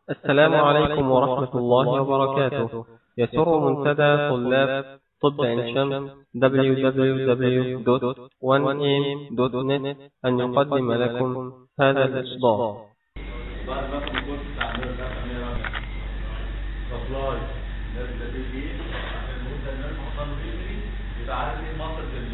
السلام عليكم ورحمة الله وبركاته يسر منتدى طلاب طب عين شمس www.1am.net أن يقدم لكم هذا الإصدار بعد ما اخد الكورس بتاع النيرف ده خليني راجع سبلاي نيرف ده بي دي عشان المفروض ده النيرف حصل له انجري يبقى عارف ايه منطقه ال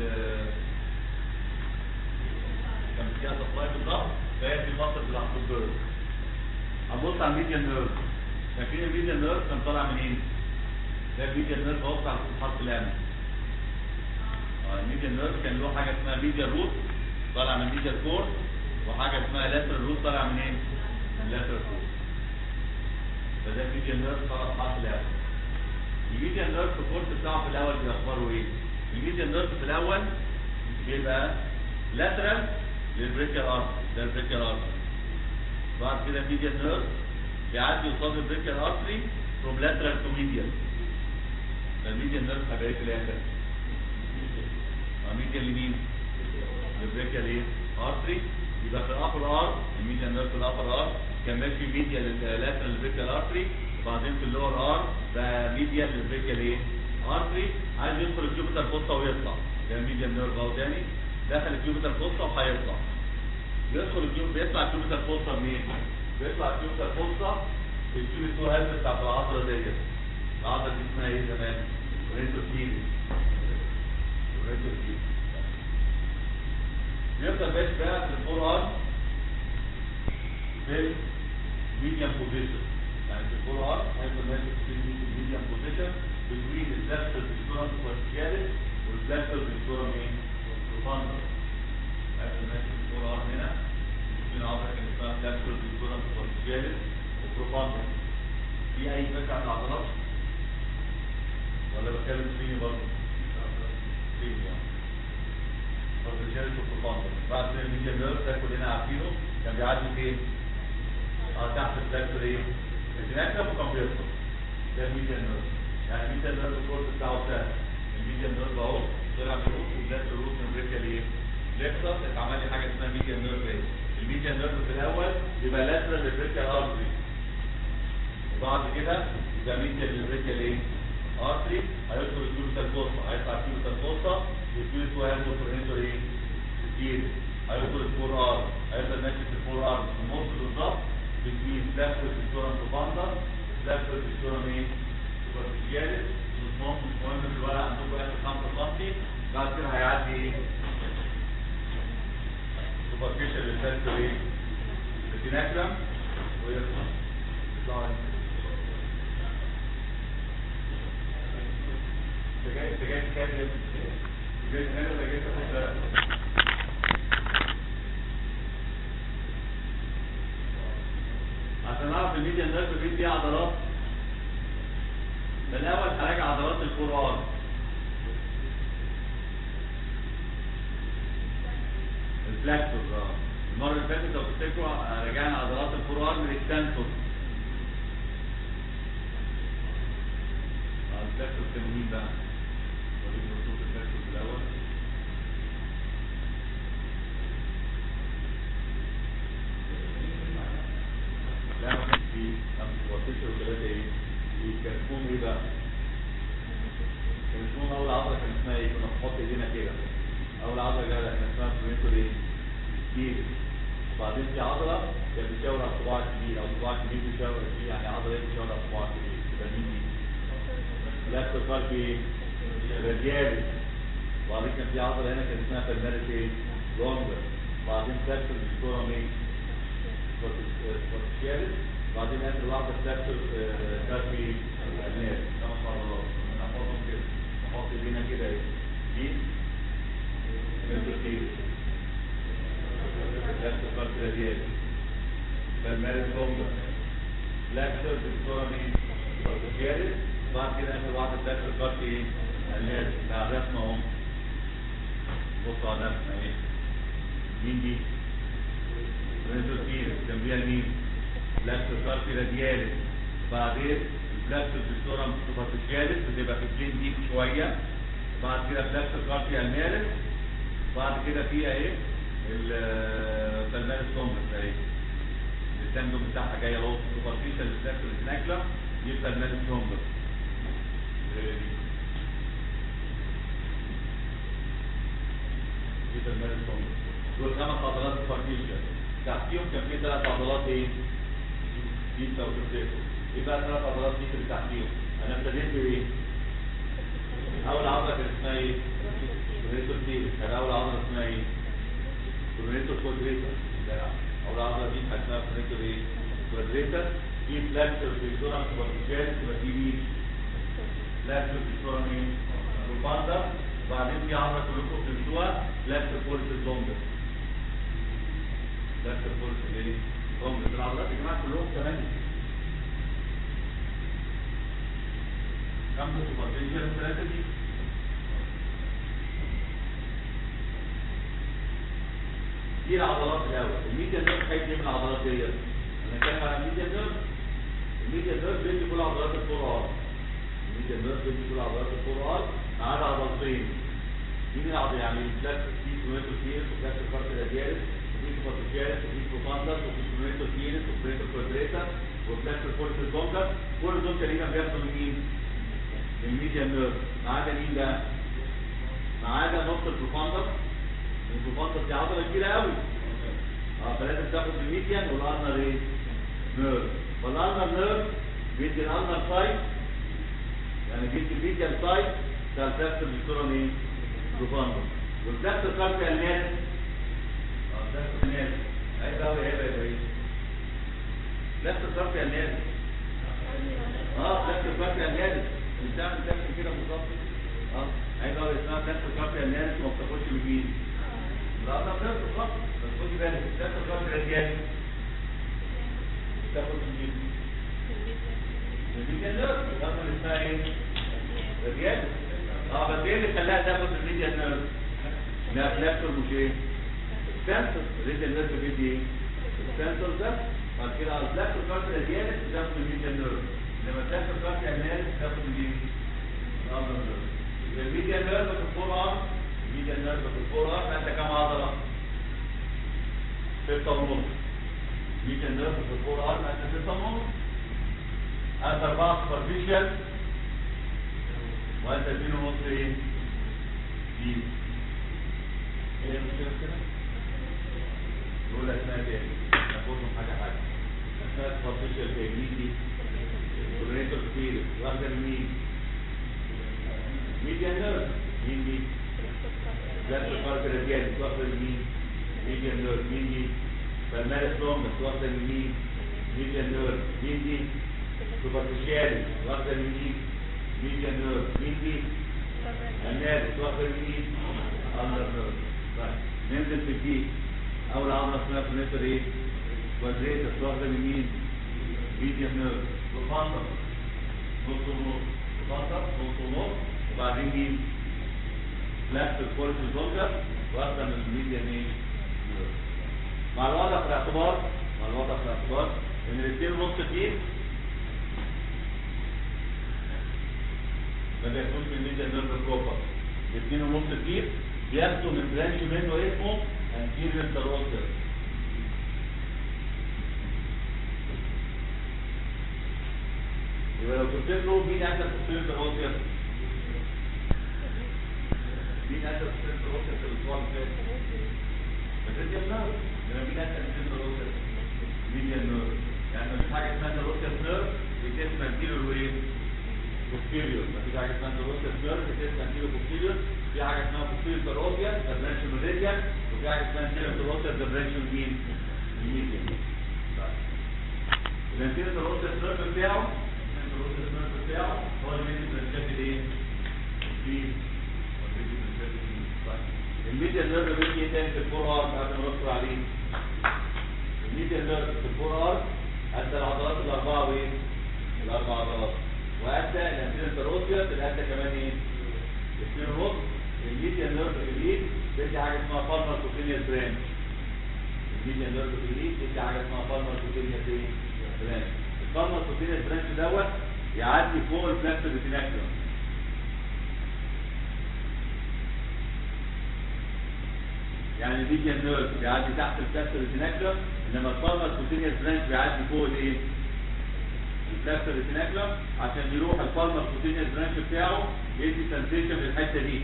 كان فيها سبلاي بالظبط فهي في منطقه الهاندبرج هنبص على الميديان نيرف شايفين الميديان نيرف كان طالع منين؟ ده الميديان نيرف اهو بتاع حرف الام الميديان نيرف كان له حاجه اسمها ميديان روت طالع من ميديان كورد وحاجه اسمها لاترال روت طالع منين؟ اللاترال روت فده الميديان نيرف طالع بحرف الام الميديان نيرف الكورس بتاعه في الاول بيبقى اخباره ايه؟ الميديان نيرف في الاول بيبقى لاترال للبريكال ارت ده البريكال ارت بعد كده الميديان نيرف بيعدي قصاد البريكال ارتري فروم لاترال تو ميديان ده الميديان نيرف هيبقى ايه في الاخر؟ ميديان لمين؟ البريكال ايه؟ ارتري يبقى في الابر ار الميديان نيرف في الابر ار كان ماشي ميديا للاترال للبريكال ارتري وبعدين في اللور ار بقى ميديا للبريكال ايه؟ ارتري عايز يدخل الكيوبيتال فوسطا ويطلع ده الميديان نيرف اهو تاني دخل الكيوبيتال فوسطا وهيطلع يدخل الكيوب بيطلع الكيوبيتال فوسطا منين؟ بيطلع الكيوبيتال فوسطا في الكيوبيت تو هيلث بتاعت العضله ديت العضله دي اسمها ايه زمان؟ ريتروكيلي ريتروكيلي يفضل ماشي بقى في الفور ارم في الميديم بوزيشن يعني في الفور ارم هيفضل ماشي في الميديم بوزيشن بين الفلكسر بالصوره الفرتياليس والفلكسر بالصوره مين؟ البروفاندر هيفضل ماشي في الفور ارم هنا في عضله كان اسمها فلكسر بالصوره الفرتياليس وبروفاندر في اي فكره عن العضلات؟ ولا بتكلم فيني برضه؟ فيني يعني فالرجال البروفاندر بعد كده الميديا نيرف ده كلنا عارفينه كان بيعدي فين؟ اه تحت الفلكسر ايه؟ الجناكتر وكان بيطلع ده الميديا نيرف يعني الميديا نيرف الكورس بتاعه سهل الميديا نيرف اهو طلع من الروت وبدات الروت من بريكال ايه؟ فليكسر اتعمل لي حاجه اسمها ميديا نيرف ايه؟ الميديا نيرف في الاول يبقى لاترال للبريكال ارتري وبعد كده يبقى ميديا للبريكال ايه؟ ارتري هيدخل الكيوبيتال فوسطا هيطلع الكيوبيتال فوسطا يبتدي تو هاند اوبريتور ايه؟ كتير هيدخل الفور ار هيفضل ماشي في الفور ار في النص بالظبط بين فلاكسر في السورم بروفاندر فلاكسر في السورم ايه؟ سوبرفيشياليس مش مهم مش مهم في الورق عندكم اخر 5 سم بعد كده هيعدي ايه؟ سوبرفيشال للفلاكسر ايه؟ التيناكرم ويطلع يطلع انت جاي انت جاي تتكلم جاي هنا ولا جاي تاخد عشان اعرف الميديا نيرف فين فيها عضلات الاول هراجع عضلات القرآن الفلاكتور اه المره اللي فاتت لو تفتكروا راجعنا عضلات القرآن من التنسور الفلاكتور كان مين بقى؟ وليد نشوف الفلاكتور في الاول لا ما كانش فيه وصلت وثلاثة ايه؟ كان اسمهم ايه بقى؟ كان اسمهم أول عضلة كان اسمها ايه؟ كنا بنحط ايدينا كده أول عضلة جاية كان اسمها بريمتور ايه؟ كبير وبعدين في عضلة كانت بتشاور على الصباع الكبير أو الصباع الكبير بيشاور فيه يعني عضلة ايه بتشاور على الصباع الكبير تبقى مين دي؟ لا اتصال في راديالي وبعدين كان في عضلة هنا كان اسمها فالمارس ايه؟ لونجر وبعدين فاكتور بالصورة ايه؟ سبورتياليس وبعدين اخر واحده فلاكتور كاربي الناس خمس مرات نحطهم كده نحط ايدينا كده اهي دي فلكتور كاربي راديال فالمارس لونجر فلاكتور بالصوره دي سبورتياليس وبعد كده اخر واحده فلاكتور كاربي الناس بتاع الرسمه اهو بصوا على الرسمه اهي مين دي؟ ريزوتير جنبيها مين؟ بلاكتور كاربي رادياليس بعدين البلاكتور بالصورة سوبرفيشياليس بتبقى في البلين ديب شوية بعد كده بلاكتور كاربي المارس بعد كده فيها ايه؟ الفالمارس كومبلكس اهي التندون بتاعها جايه اهو سوبرفيشال فلكسور ريتيناكولم يبقى المال سترومبر يبقى المال سترومبر دول خمس عضلات سوبرفيشال تحتيهم كان في ثلاث عضلات ايه؟ بيتا وبروتيتو ايه بقى ثلاث عضلات بيتا اللي تحتيهم؟ انا ابتديت بايه؟ اول عضله كانت اسمها ايه؟ بريتو تيل كان اول عضله اسمها ايه؟ بريتو كوادريتر اول عضله دي كانت اسمها بريتو ايه؟ كوادريتر في فلاكسر في الصوره سوبرفيشال تبقى دي مين؟ فلاكسر في الصوره مين؟ روباندا وبعدين في عضله كلكم بتنسوها فلاكسر فورس اللونجر فلاكسر فورس الايه؟ اللونجر العضلات يا جماعه كلهم ثمانيه خمسه سوبرفيشال ثلاثه دي دي العضلات الاول الميديا نيرف هيجي من العضلات ديت انا كان على الميديا نيرف الميديا نيرف بيدي كل عضلات الفور الميديا نيرف بيدي كل عضلات الفور ما عدا عضلتين مين العضله يعني الفلاكس في سوميتو تيرس وفلاكس كارت الاديارس وفي سوبرفيشالس وفي بروفاندس وفي سوميتو تيرس وفي كوادريتا وفلاكس فورس البونجر كل دول تقريبا بياخدوا من مين؟ من الميديا نيرف ما عدا مين ده؟ ما عدا نص البروفاندس البروفاندس دي عضله كبيره قوي اه فلازم تاخد الميديان والارنر ايه؟ نيرف والارنر نيرف بيدي الارنر سايد يعني بيدي الميديان سايد بتاع الفاكتور بيصيرهم ايه؟ بروفاندس والفاكتور كارت الناس اه فاكتور الناس عايز قوي هيبقى يبقى ايه؟ فاكتور كارت الناس اه فاكتور كارت الناس بتعمل تاكل كده بالظبط اه عايز قوي اسمها فاكتور كارت الناس ما بتاخدش من مين؟ لا ده غير بالظبط بس خدي بالك ده الخط الراديالي تاخد من الميديا نيرف تاخد اللي اسمها ايه؟ راديالي اه بس ايه اللي خلاها تاخد من الميديا نيرف؟ لا فلاكتور مش ايه؟ سنسور الراديال نيرف بيدي ايه؟ السنسور ده بعد كده الفلاكتور كارت راديالي تاخد من الميديا نيرف لما الفلاكتور كارت راديالي تاخد من ايه؟ الارض نيرف الميديا نيرف في الفور الميديا نيرف في الفور انت كام عضله؟ ستة ونص ميديا نيرف في الفور ارم انت ستة ونص انت اربعة سوبرفيشال وانت اتنين ونص ايه؟ دي ايه المشكلة كده؟ نقول اسمها تاني ناخدهم حاجة حاجة اسمها سوبرفيشال تاني مين دي؟ كورنيتور كتير واخدة من مين؟ ميديا نيرف مين دي؟ ذات الفرق الرجالي واخدة من مين؟ ميديا نيرف مين دي؟ فالمارس لومبس واخدة من مين؟ ميديا نيرف مين دي؟ سوبرفيشالي واخدة من مين؟ ميديا نيرف مين دي؟ الناس واخدة من مين؟ اندر نيرف طيب ننزل في الدي اول عضلة اسمها كونيتور ايه؟ كوادريتس واخدة من مين؟ ميديا نيرف بروفاندر نص ونص بروفاندر نص ونص وبعدين مين؟ فلاكس الكورس الزوجة واخدة من الميديا ايه؟ مع الوضع في الاعتبار مع الوضع في الاعتبار ان الاثنين ونص دي ما بيكونش من الميديا نيرف الكوبر الاثنين ونص دي بياخدوا من برانش منه اسمه انتيريور تروسر يبقى لو قلت له مين احسن انتيريور تروسر مين احسن انتيريور تروسر في الاسبوع اللي فات بس انت يا لما مين احسن انتيريور تروسر ميديا نيرف يعني مفيش حاجه اسمها تروسر نيرف بتسمى انتيريور وايه posterior مفيش حاجه اسمها تروسر نيرف بتسمى انتيريور posterior في حاجه اسمها posterior تروسيا ده برانش ميديا وفي حاجه اسمها انتيريور تروسر ده برانش مين ميديا الانتيريور تروسر نيرف بتاعه التروسر نيرف بتاعه هو اللي بيدي برانشات الايه في الميديا نيرف بيجي ايه تاني في الفور ار قبل ما ندخل عليه الميديا نيرف في الفور ار ادى العضلات الاربعه وايه الاربع عضلات وادى الانتيريور تروسيا ادى كمان ايه اثنين ونص الميديا نيرف الجديد بيدي حاجه اسمها بالمر كوتينيال برانش الميديا نيرف الجديد بيدي حاجه اسمها بالمر كوتينيال برانش البالمر كوتينيال برانش دوت يعدي فوق الفلاكس ريتيناكولم يعني الميديان نيرف بيعدي تحت الكاستر ريتيناكلم انما البالمر كوتينيوس برانش بيعدي فوق الايه الكاستر ريتيناكلم عشان يروح البالمر كوتينيوس برانش بتاعه يدي سنسيشن للحته دي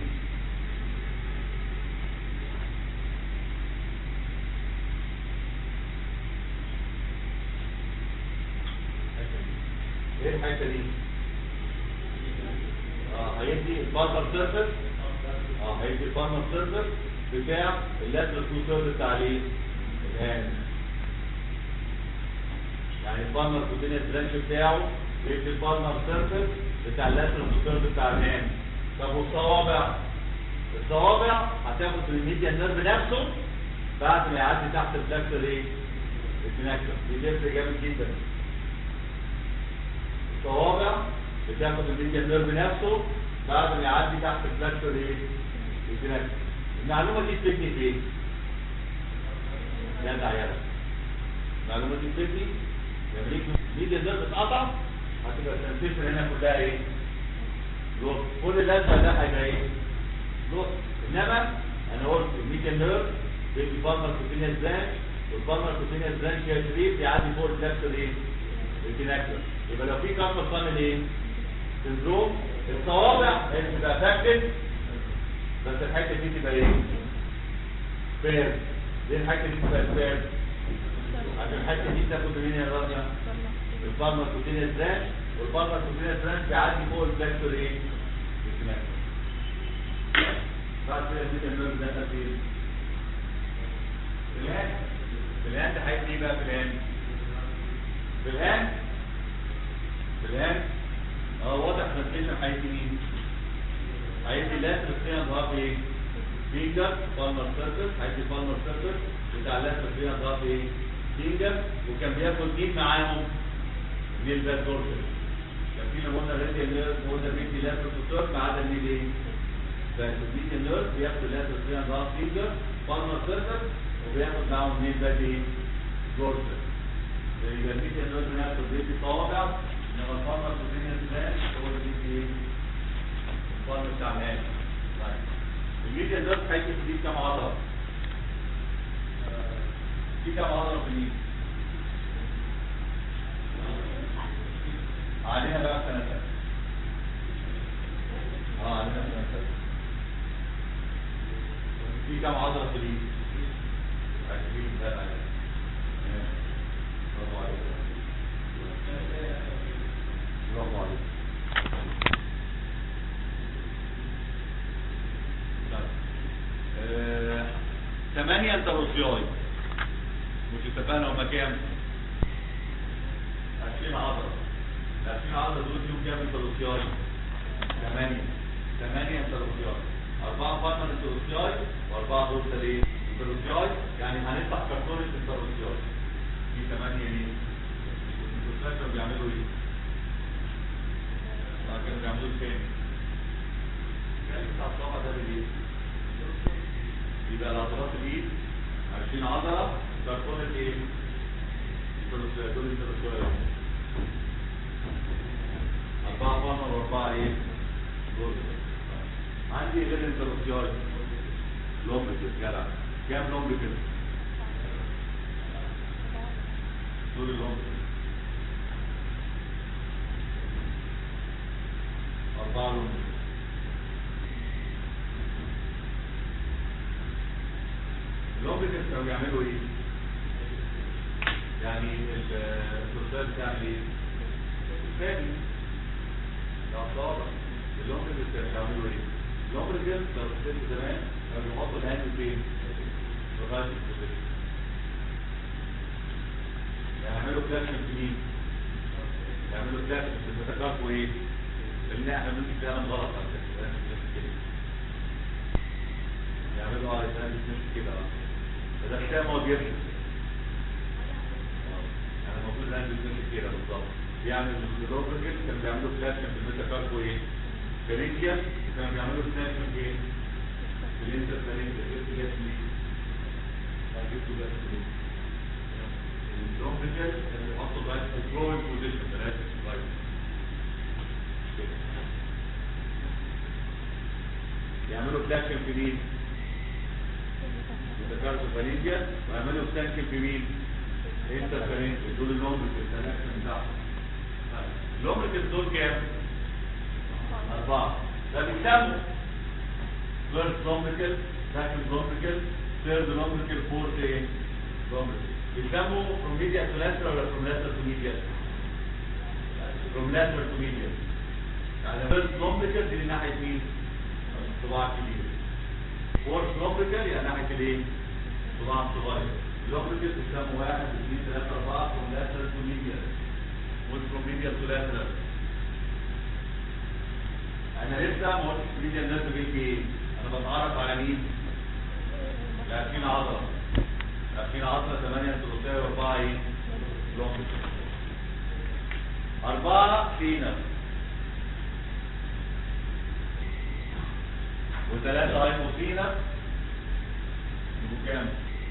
ايه الحته دي اه هيدي البالمر سيرفيس اه هيدي البالمر سيرفيس بتاع اللاترال تو سيرفيس بتاع الايه الهاند يعني البالمر كوتينيوس برانش بتاعه يدي البالمر سيرفيس بتاع اللاترال تو سيرفيس بتاع الهاند طب والصوابع الصوابع هتاخد في الميديا نيرف نفسه بعد ما يعدي تحت الفلاكسر ايه الفلاكسر دي تفرق جامد جدا الصوابع بتاخد الميديا نيرف نفسه بعد ما يعدي تحت الفلاكسر ايه الفلاكسر المعلومه دي تفيدني في ايه جدع يلا المعلومه دي تفيدني لما يجي الميديا نيرف اتقطع هتبقى السنسيشن هنا كلها ايه لوس كل اللازمه ده هيبقى ايه لوس انما انا قلت الميديا نيرف بيجي بالمر كوتينيوس برانش والبالمر كوتينيوس برانش يا شريف بيعدي فوق الفلاكسر ايه الفلاكسر يبقى لو في كاربال فانل ايه سندروم الصوابع هي اللي بتبقى افكتد بس الحته دي تبقى ايه فير ليه الحته دي تبقى فير عشان الحته دي تاخد مين يا رانيا البالمر كوتينيوس برانش والبالمر كوتينيوس برانش بيعدي فوق الفلاكسر ايه الفلاكسر بعد كده الميديا نيرف ده فين في الهاند في الهاند هيدي ايه بقى في الهاند في الهاند في الهاند اه واضح ان الكلمه هيدي مين هيدي لاتر فيها ضعف ايه فينجر بالمر سيرفيس هيدي بالمر سيرفيس بتاع لاتر فيها ضعف ايه فينجر وكان بياخد مين معاهم مين ده دورسل كان في لما قلنا ريدي نيرف وقلنا بيدي لاتر سيرفيس ما عدا مين ايه فالبيدي نيرف بياخد لاتر فيها ضعف فينجر بالمر سيرفيس وبياخد معاهم مين بقى ايه دورسل يبقى البيدي نيرف بياخد بيدي صوابع انما الفرق بين الناس هو اللي بيجي ايه؟ الفرق بتاع الناس طيب الميديا ده هيكون دي كام عضله؟ في كام عضله في الميديا؟ علينا بقى سنة ثالثة اه علينا سنة ثالثة في كام عضلة في الميديا؟ عشرين لا برافو عليك برافو عليك ثمانية انتروسياي مش اتفقنا هما كام؟ 20 عضلة ال 20 عضلة دول فيهم كام انتروسياي؟ ثمانية ثمانية انتروسياي أربعة فارمر انتروسياي وأربعة دورسال ايه؟ انتروسياي يعني هنفتح كرتونة انتروسياي دي ثمانية ليه؟ الانتروسياي بيعملوا ايه؟ كانوا بيعملوه فين؟ كان بتاع الصبع ده بالايه؟ يبقى العضلات الايد 20 عضله كرتونه ايه؟ دول الثلاثيه أربعة بانر وأربعة إيه؟ دول عندي غير الانتروسياي لومبكس جدع كام لومبكس؟ دول اللومبكس أربعة لومبكس اللومبكس كانوا بيعملوا إيه؟ يعني الكورسات بتعمل إيه؟ الثاني الأعصاب اللومبكس كانوا بيعملوا إيه؟ اللومبكس لو كنت زمان كانوا بيحطوا الهاند فين؟ لغاية البوزيشن يعملوا كلاشن في مين؟ يعملوا كلاشن في التكاكو ايه؟ لان احنا بنقول كلام غلط على فكره لازم نمشي كده يعملوا اه لازم نمشي كده اه فده كلام هو بيرجع يعني المفروض لازم نمشي كده بالظبط بيعمل الروبرجل كانوا بيعملوا كلاشن في الميتاكاربو ايه؟ كارينجيا كانوا بيعملوا كلاشن في ايه؟ في الانترفيرنس جبت جاس ليه؟ جبت جاس ليه؟ الروبرجل كانوا بيحطوا لغايه في الجروينج بوزيشن بلاش لغايه يعملوا فلاكشن في مين؟ فالينجيا ويعملوا ستانكل في مين؟ انترفيرنشال دول اللومبريكال الكونكشن بتاعهم اللومبريكال دول كام؟ أربعة ده بيسموا فيرست لومبريكال سكند لومبريكال ثيرد لومبريكال فورث ايه؟ لومبريكال بيسموا from media to lateral ولا from lateral to media؟ from lateral to media يعني فيرست لومبريكال دي ناحية مين؟ الصباع الكبير فورث لومبريكال يعني ناحية الايه؟ الصباع الصغير اللومبريكال بيسموا واحد اثنين ثلاثة أربعة from lateral to medial مش from medial to lateral انا لسه ما قلتش ميديا الناس بيجي ايه انا بتعرف على مين لكن عضله لكن عضله 8 ثلاثيه واربعه ايه لونج اربعه فينا وثلاثه هايبوفينا يبقوا كام؟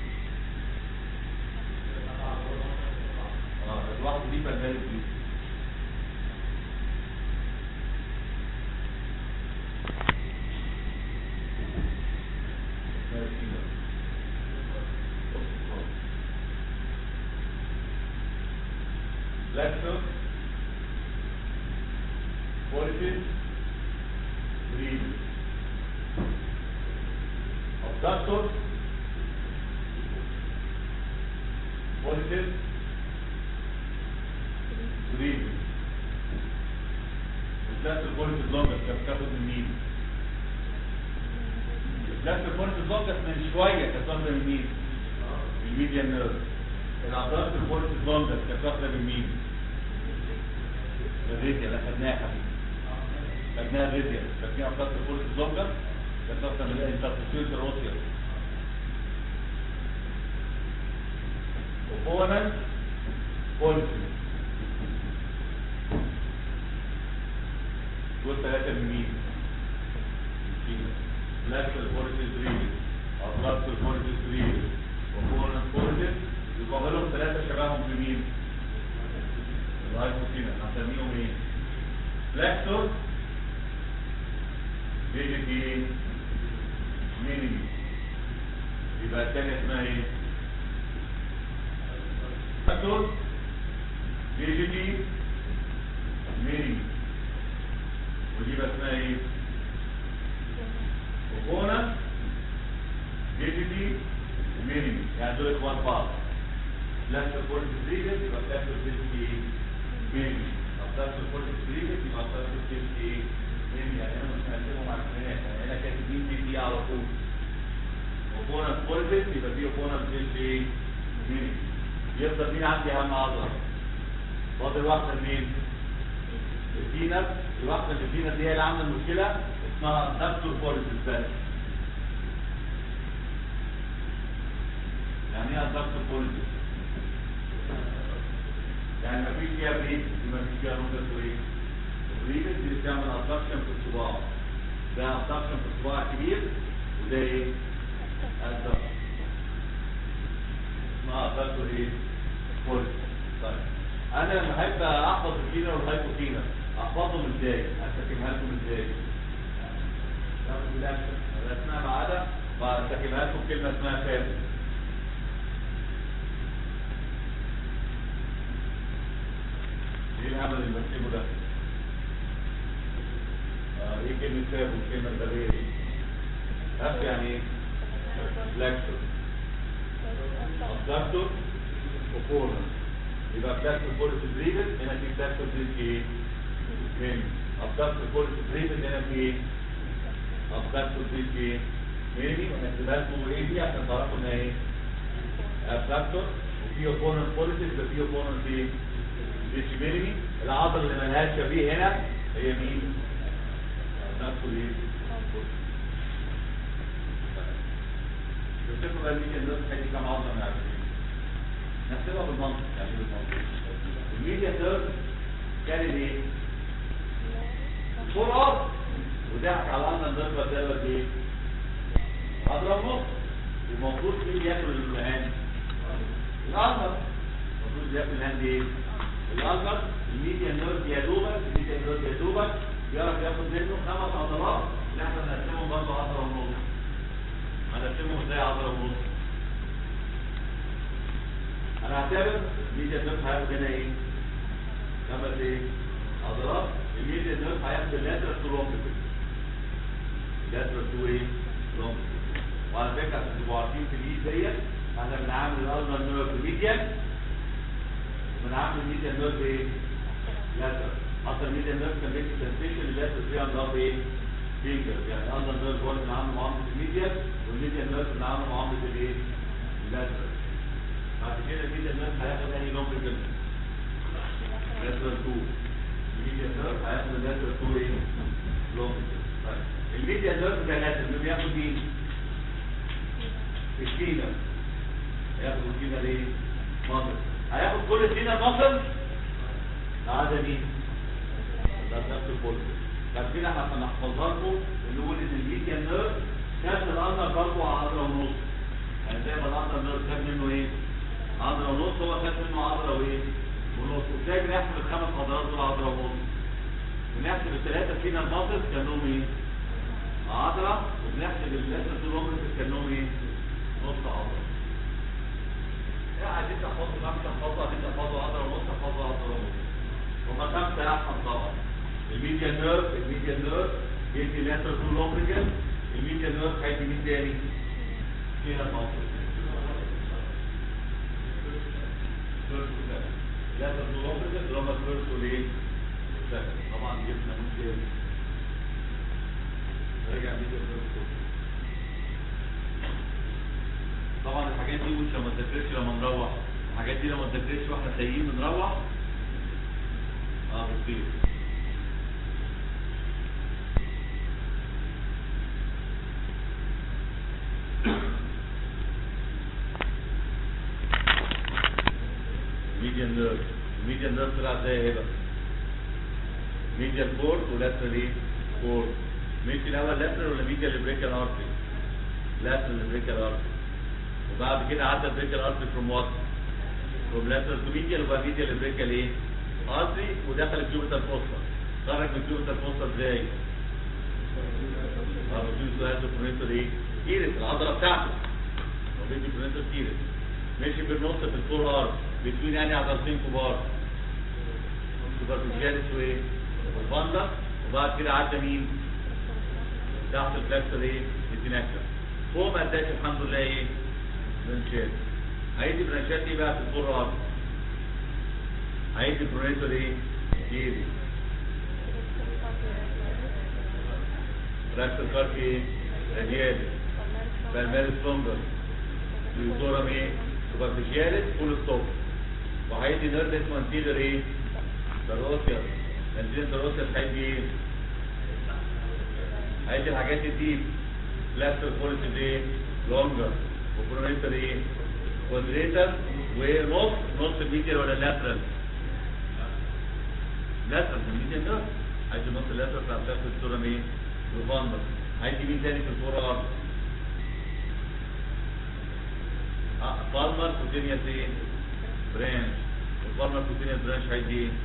اه الواحده دي فنانه دي Lexus, Fortis, Breed, Abductor, Fortis, Breed. الثلاث الفورس اللونجس كانت بتاخد من مين؟ الثلاث الفورس اللونجس من شويه كانت واخده من مين؟ من الميديان نيرف العضلات الفورس اللونجس كانت واخده من مين؟ الريديا اللي خدناها يا حبيبي خدناها الريديا فاكرين عضلات الفورس اللونجس كانت واخده من الانترفيسيوس الاوسيوس وفونال فورسز دول ثلاثة من مين؟ لاترال فورسز ريلز اطلال فورسز ريلز وفورنال فورسز يقابلهم ثلاثة شبههم في مين؟ الهايبوثينا هنسميهم ايه؟ فلاكسور فيجيتي مينيمي يبقى الثانية اسمها ايه؟ فلاكسور فيجيتي مينيمي ودي بقى اسمها ايه؟ وكونا ديجيتي مينيمي يعني دول اخوان بعض لفت الفورس بريجت يبقى لفت الفورس ايه؟ مينيمي لو لفت الفورس بريجت يبقى لفت الفورس ايه؟ مينيمي يعني انا مش مقسمهم على الكلمات يعني انا كاتب مين دي دي على طول وكونا فورس يبقى دي وكونا فورس ايه؟ مينيمي يفضل مين عندي اهم عضله؟ فاضل واحده مين؟ الفينس الواحدة اللي الفينس دي هي اللي عاملة المشكلة اسمها دكتور بوليسيس بس يعني ايه دكتور بوليسيس؟ يعني مفيش فيها بريد دي مفيش فيها روزة بريد البريد دي بتعمل ابدكشن في الصباع ده ابدكشن في الصباع كبير وده ايه؟ ابدكشن اسمها دكتور ايه؟ بوليسيس طيب انا لما احب احفظ الفينر والهايبوفينر احفظهم ازاي هسكبها لكم ازاي اسمها ما عدا وهسكبها لكم كلمه اسمها فاز ايه الهبل اللي بكتبه ده آه ايه كلمه فاز والكلمه البريه دي فاز يعني ايه فلاكسور ابدكتور وكورنر يبقى فلاكسور فورس بريفت هنا في فلاكسور بريفت ايه من ابدكتور فورس بريفت هنا في ايه ابدكتور بريفت ايه ميري ونحسبها لكم ايه دي عشان تعرفوا ان ايه ابدكتور وفي اوبوننت فورس يبقى في اوبوننت ايه ديسيبيلي العضله اللي ملهاش شبيه هنا هي مين ابدكتور ايه تفتكروا بقى الميديا الناس هيدي كام عضله من عارفين نحسبها بالمنطق يعني بالمنطق الميديا ثيرد كان ايه سرعه وضحك على ان الضربه دوت ايه اضرب نص المفروض مين ياكل الهان الالمر المفروض ياكل الهان ايه الالمر الميديا نيرف يا دوبك الميديا نيرف يا دوبك يعرف ياخد منه خمس عضلات اللي احنا بنقسمهم برضه عضله ونص هنقسمهم ازاي عضله ونص انا هعتبر الميديا نيرف هياخد هنا ايه خمس ايه اضرار الميديا نيرف هياخد اللاترال تو لونج اللاترال تو ايه لونج وعلى فكره عشان تبقوا عارفين في الايد ديت احنا بنعامل الالنر نيرف ميديا بنعامل الميديا نيرف ايه لاترال حتى الميديا نيرف كان بيدي سنسيشن اللاترال فيها نظام ايه فينجر يعني الالنر نيرف هو اللي بنعامله معامله الميديا والميديا نيرف بنعامله معامله الايه اللاترال بعد كده الميديا نيرف هياخد انهي لونج جدا لاترال 2 الميديا نيرف هياخد اللاترال 2 ايه لونج طيب الميديا نيرف ده لاترال اللي بياخد مين الكينا هياخد الكينا ليه مصر هياخد كل الكينا مصر ما عدا مين ده نفس البولس بعد كده احنا هنحفظها لكم نقول ان الميديا نيرف كانت الارنب برضه عضله ونص يعني زي ما الارنب نيرف خد منه ايه عضله ونص هو خد منه عضله وايه ونص وازاي بنحسب الخمس عضلات دول عضله ونص بنحسب الثلاثه فينا المصر كانهم ايه عضله وبنحسب الثلاثه دول عمر كانهم ايه نص عضله يعني عايزين تحفظوا خمسه تحفظوا عايزين تحفظوا عضله ونص تحفظوا عضله ونص هما خمسه احسن طبعا الميديا نيرف الميديا نيرف يدي لاتر تو لومبريكال الميديا نيرف هيدي مين تاني؟ فيها الموقف لاتر تو لومبريكال اللي هما الفيرست والايه؟ طبعا جبنا من تاني رجع ميديا نيرف طبعا الحاجات دي مش لما تذاكرش لما نروح الحاجات دي لما تذاكرش واحنا سايقين بنروح اه بتصير ميديان نيرف الميديان نيرف طلع ازاي ايه بقى ميديان كورد ولاترال ايه كورد ميديان الاول لاترال ولا ميديان ليبريكال ارتري لاترال ليبريكال ارتري وبعد كده عدى البريكال ارتري فروم وات فروم لاترال تو ميديال وبقى ميديال ليبريكال ايه ارتري ودخل الكيوبيتال فوسطا خرج من الكيوبيتال فوسطا ازاي اه بيجي سؤال برونيتور ايه كيرس العضله بتاعته وبيجي برونيتور كيرس ماشي بالنص في الفور ار بتكون يعني عضلتين كبار سوبرفيشاليس وايه والفاندا وبعد كده عدى مين تحت الفلكسر ايه الديناكتر فوق ما اداش الحمد لله ايه برانشات هيدي برانشات ايه بقى في الفور ار هيدي برونيتور ايه كيري فلكسر كارك ايه راديالي بالمال ستونجر اليوتورم ايه سوبرفيشاليس فول ستوب وهيدي نيرف اسمه انتيلر ايه تروسيا انتيلر تروسيا هيدي ايه هيدي الحاجات الديب لاتر فولت ايه لونجر وبرونيتر ايه كوادريتر ونص نص الميديال ولا اللاترال لاترال الميديال ده هيدي نص اللاترال بتاع فلكسر السورم ايه لوفاندر هيدي مين تاني في الفور ار بالمر كوتينيوس ايه برانش والبالمر كوتينيوس برانش هيدي ايه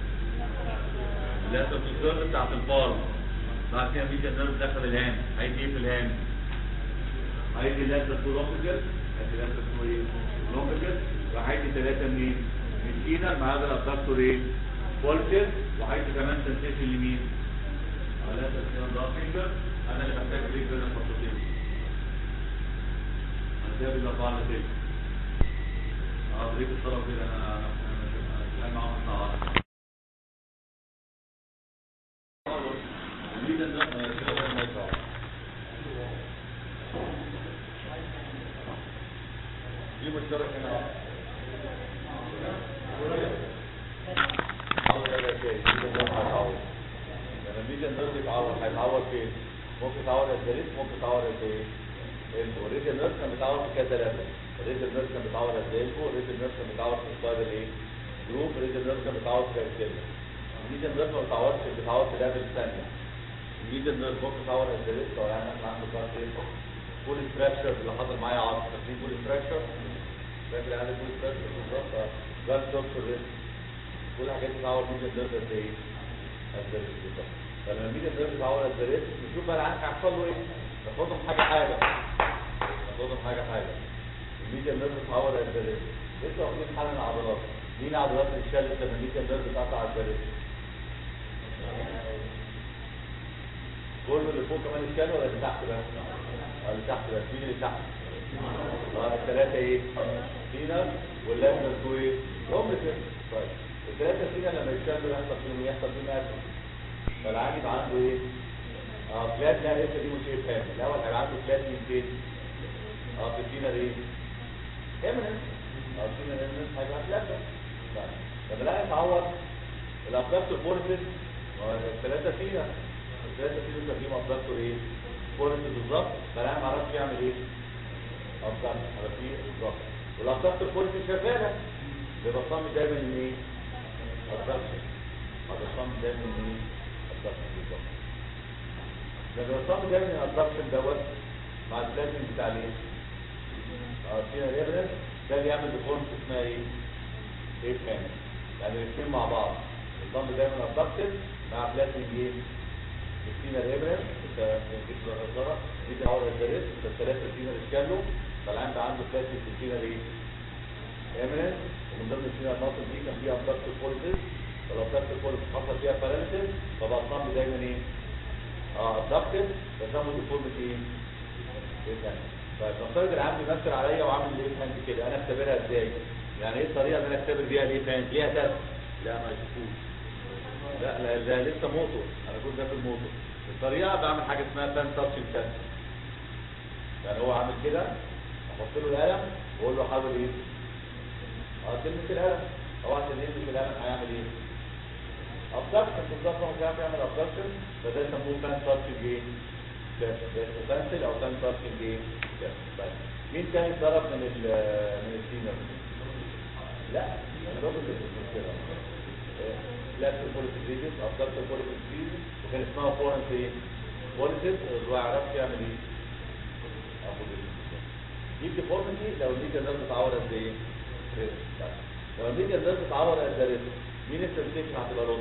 اللاتر الكيرف بتاعت البالم بعد كده ميديا نيرف دخل الهام هيدي ايه في الهام هيدي اللاتر تو لومبيكال هيدي اللاتر تو ايه لومبيكال وهيدي ثلاثه منين من كينا ما عدا الابدكتور ايه فولكس وهيدي كمان سنسيشن لمين اللاتر كده ضغط فينجر انا اللي محتاج ليك بين الخطوتين ده بيبقى بعض كده اه بريك الطرف كده انا انا انا معاهم الساعه دي مشترك هنا لما الميديا نيرف يتعور هيتعور فين؟ ممكن يتعور الدريس ممكن يتعور ايه؟ الريديال نيرف كان بيتعور في كذا ليفل الريديال نيرف كان بيتعور الديلكو الريديال نيرف كان بيتعور في السبايرال ايه جروب الريديال نيرف كان بيتعور في الكلمه الميديال نيرف ما بيتعورش بيتعور في ليفل ثانيه الميديال نيرف ممكن يتعور الديلكو لو يعني احنا عنده كارت ايه فول ستراكشر اللي حصل معايا عصب فاكرين فول ستراكشر فاكر يعني فول ستراكشر بالظبط جال دكتور ريست كل الحاجات دي بتعور الميديال نيرف قد ايه؟ الديلكو بالظبط فلما الميديال نيرف بيتعور الديلكو نشوف بقى العيان هيحصل له ايه ناخدهم حاجه حاجه ناخدهم حاجه حاجه الميديا نيرف بتعور الدرس لسه واخدين حل العضلات مين عضلات الشال لما دي كان درس قطع البريد كله اللي فوق كمان الشال ولا اللي تحت بس؟ اه اللي تحت بس مين اللي تحت؟ اه الثلاثة ايه؟ فينا واللازم تو ايه؟ هم كده طيب الثلاثة فينا لما يشتغلوا يحصل فيهم إيه؟ يحصل فيهم اكل فالعادي يبقى عنده ايه؟ اه فلات لا لسه دي مش ايه فاهم الاول هيبقى عنده فلات من فين؟ اه في فينا ايه؟ ايمنس اه فينا ايمنس هيبقى فلات طيب لما لا يتعور الابدكتور فورسز الثلاثة فينا الثلاثة فينا بنسميهم ابدكتور ايه؟ فورسز بالظبط فلا ما عرفش يعمل ايه؟ ابدكتور على فيه بالظبط والابدكتور فورسز شغالة بيبقى صامت دايما ان ايه؟ ابدكتور هذا صامت دايما ان ايه؟ ابدكتور بالظبط لما يصاب دايما الابدكشن دوت مع البلازم بتاع الايه؟ اه فينا ريبرنس ده اللي يعمل ديفورمس اسمها ايه؟ ايه فاهم يعني الاثنين مع بعض الضم دايما ابدكشن مع بلازم ايه؟ فينا ريبرنس انت الغزاره دي تعور الدرس فالثلاثه فينا ريسكالو فالعند عنده بلازم فينا ايه؟ ايمنس ومن ضمن الفينا الناصر دي كان فيها ابدكتور فورسز فالابدكتور فورسز حصل فيها باراليسيس فبقى الضم دايما ايه؟ اه ابدكتد بسموه ديفورميتي ايه؟ ايه تاني طيب نفترض العام بيمثل عليا وعامل ايه هاند كده انا اختبرها ازاي؟ يعني ايه الطريقه اللي انا اختبر بيها الايه هاند؟ ليها تست لا ما يشوفوش لا لا, لا لسه موتور انا كنت ده في الموتور الطريقه بعمل حاجه اسمها بان تاتشنج تست يعني هو عامل كده احط له القلم واقول له حاول ايه؟ اه تلمس القلم هو عشان يلمس القلم هيعمل ايه؟ ابدكشن بالظبط هو مش عارف يعمل ابدكشن فده يسموه بان تاتشنج ايه؟ بنسل او بان تاتشنج ايه؟ بس مين تاني اتضرب من ال من السينر؟ لا الراجل اللي في المشكله لابس البوليس ريجس ابدكشن البوليس ريجس وكان اسمها فورنس ايه؟ بوليسيس ما يعرفش يعمل ايه؟ ابو دي ديفورميتي لو الميديا نيرف اتعور قد ايه؟ لو الميديا نيرف اتعور قد ايه؟ مين السنسيشن هتبقى رد؟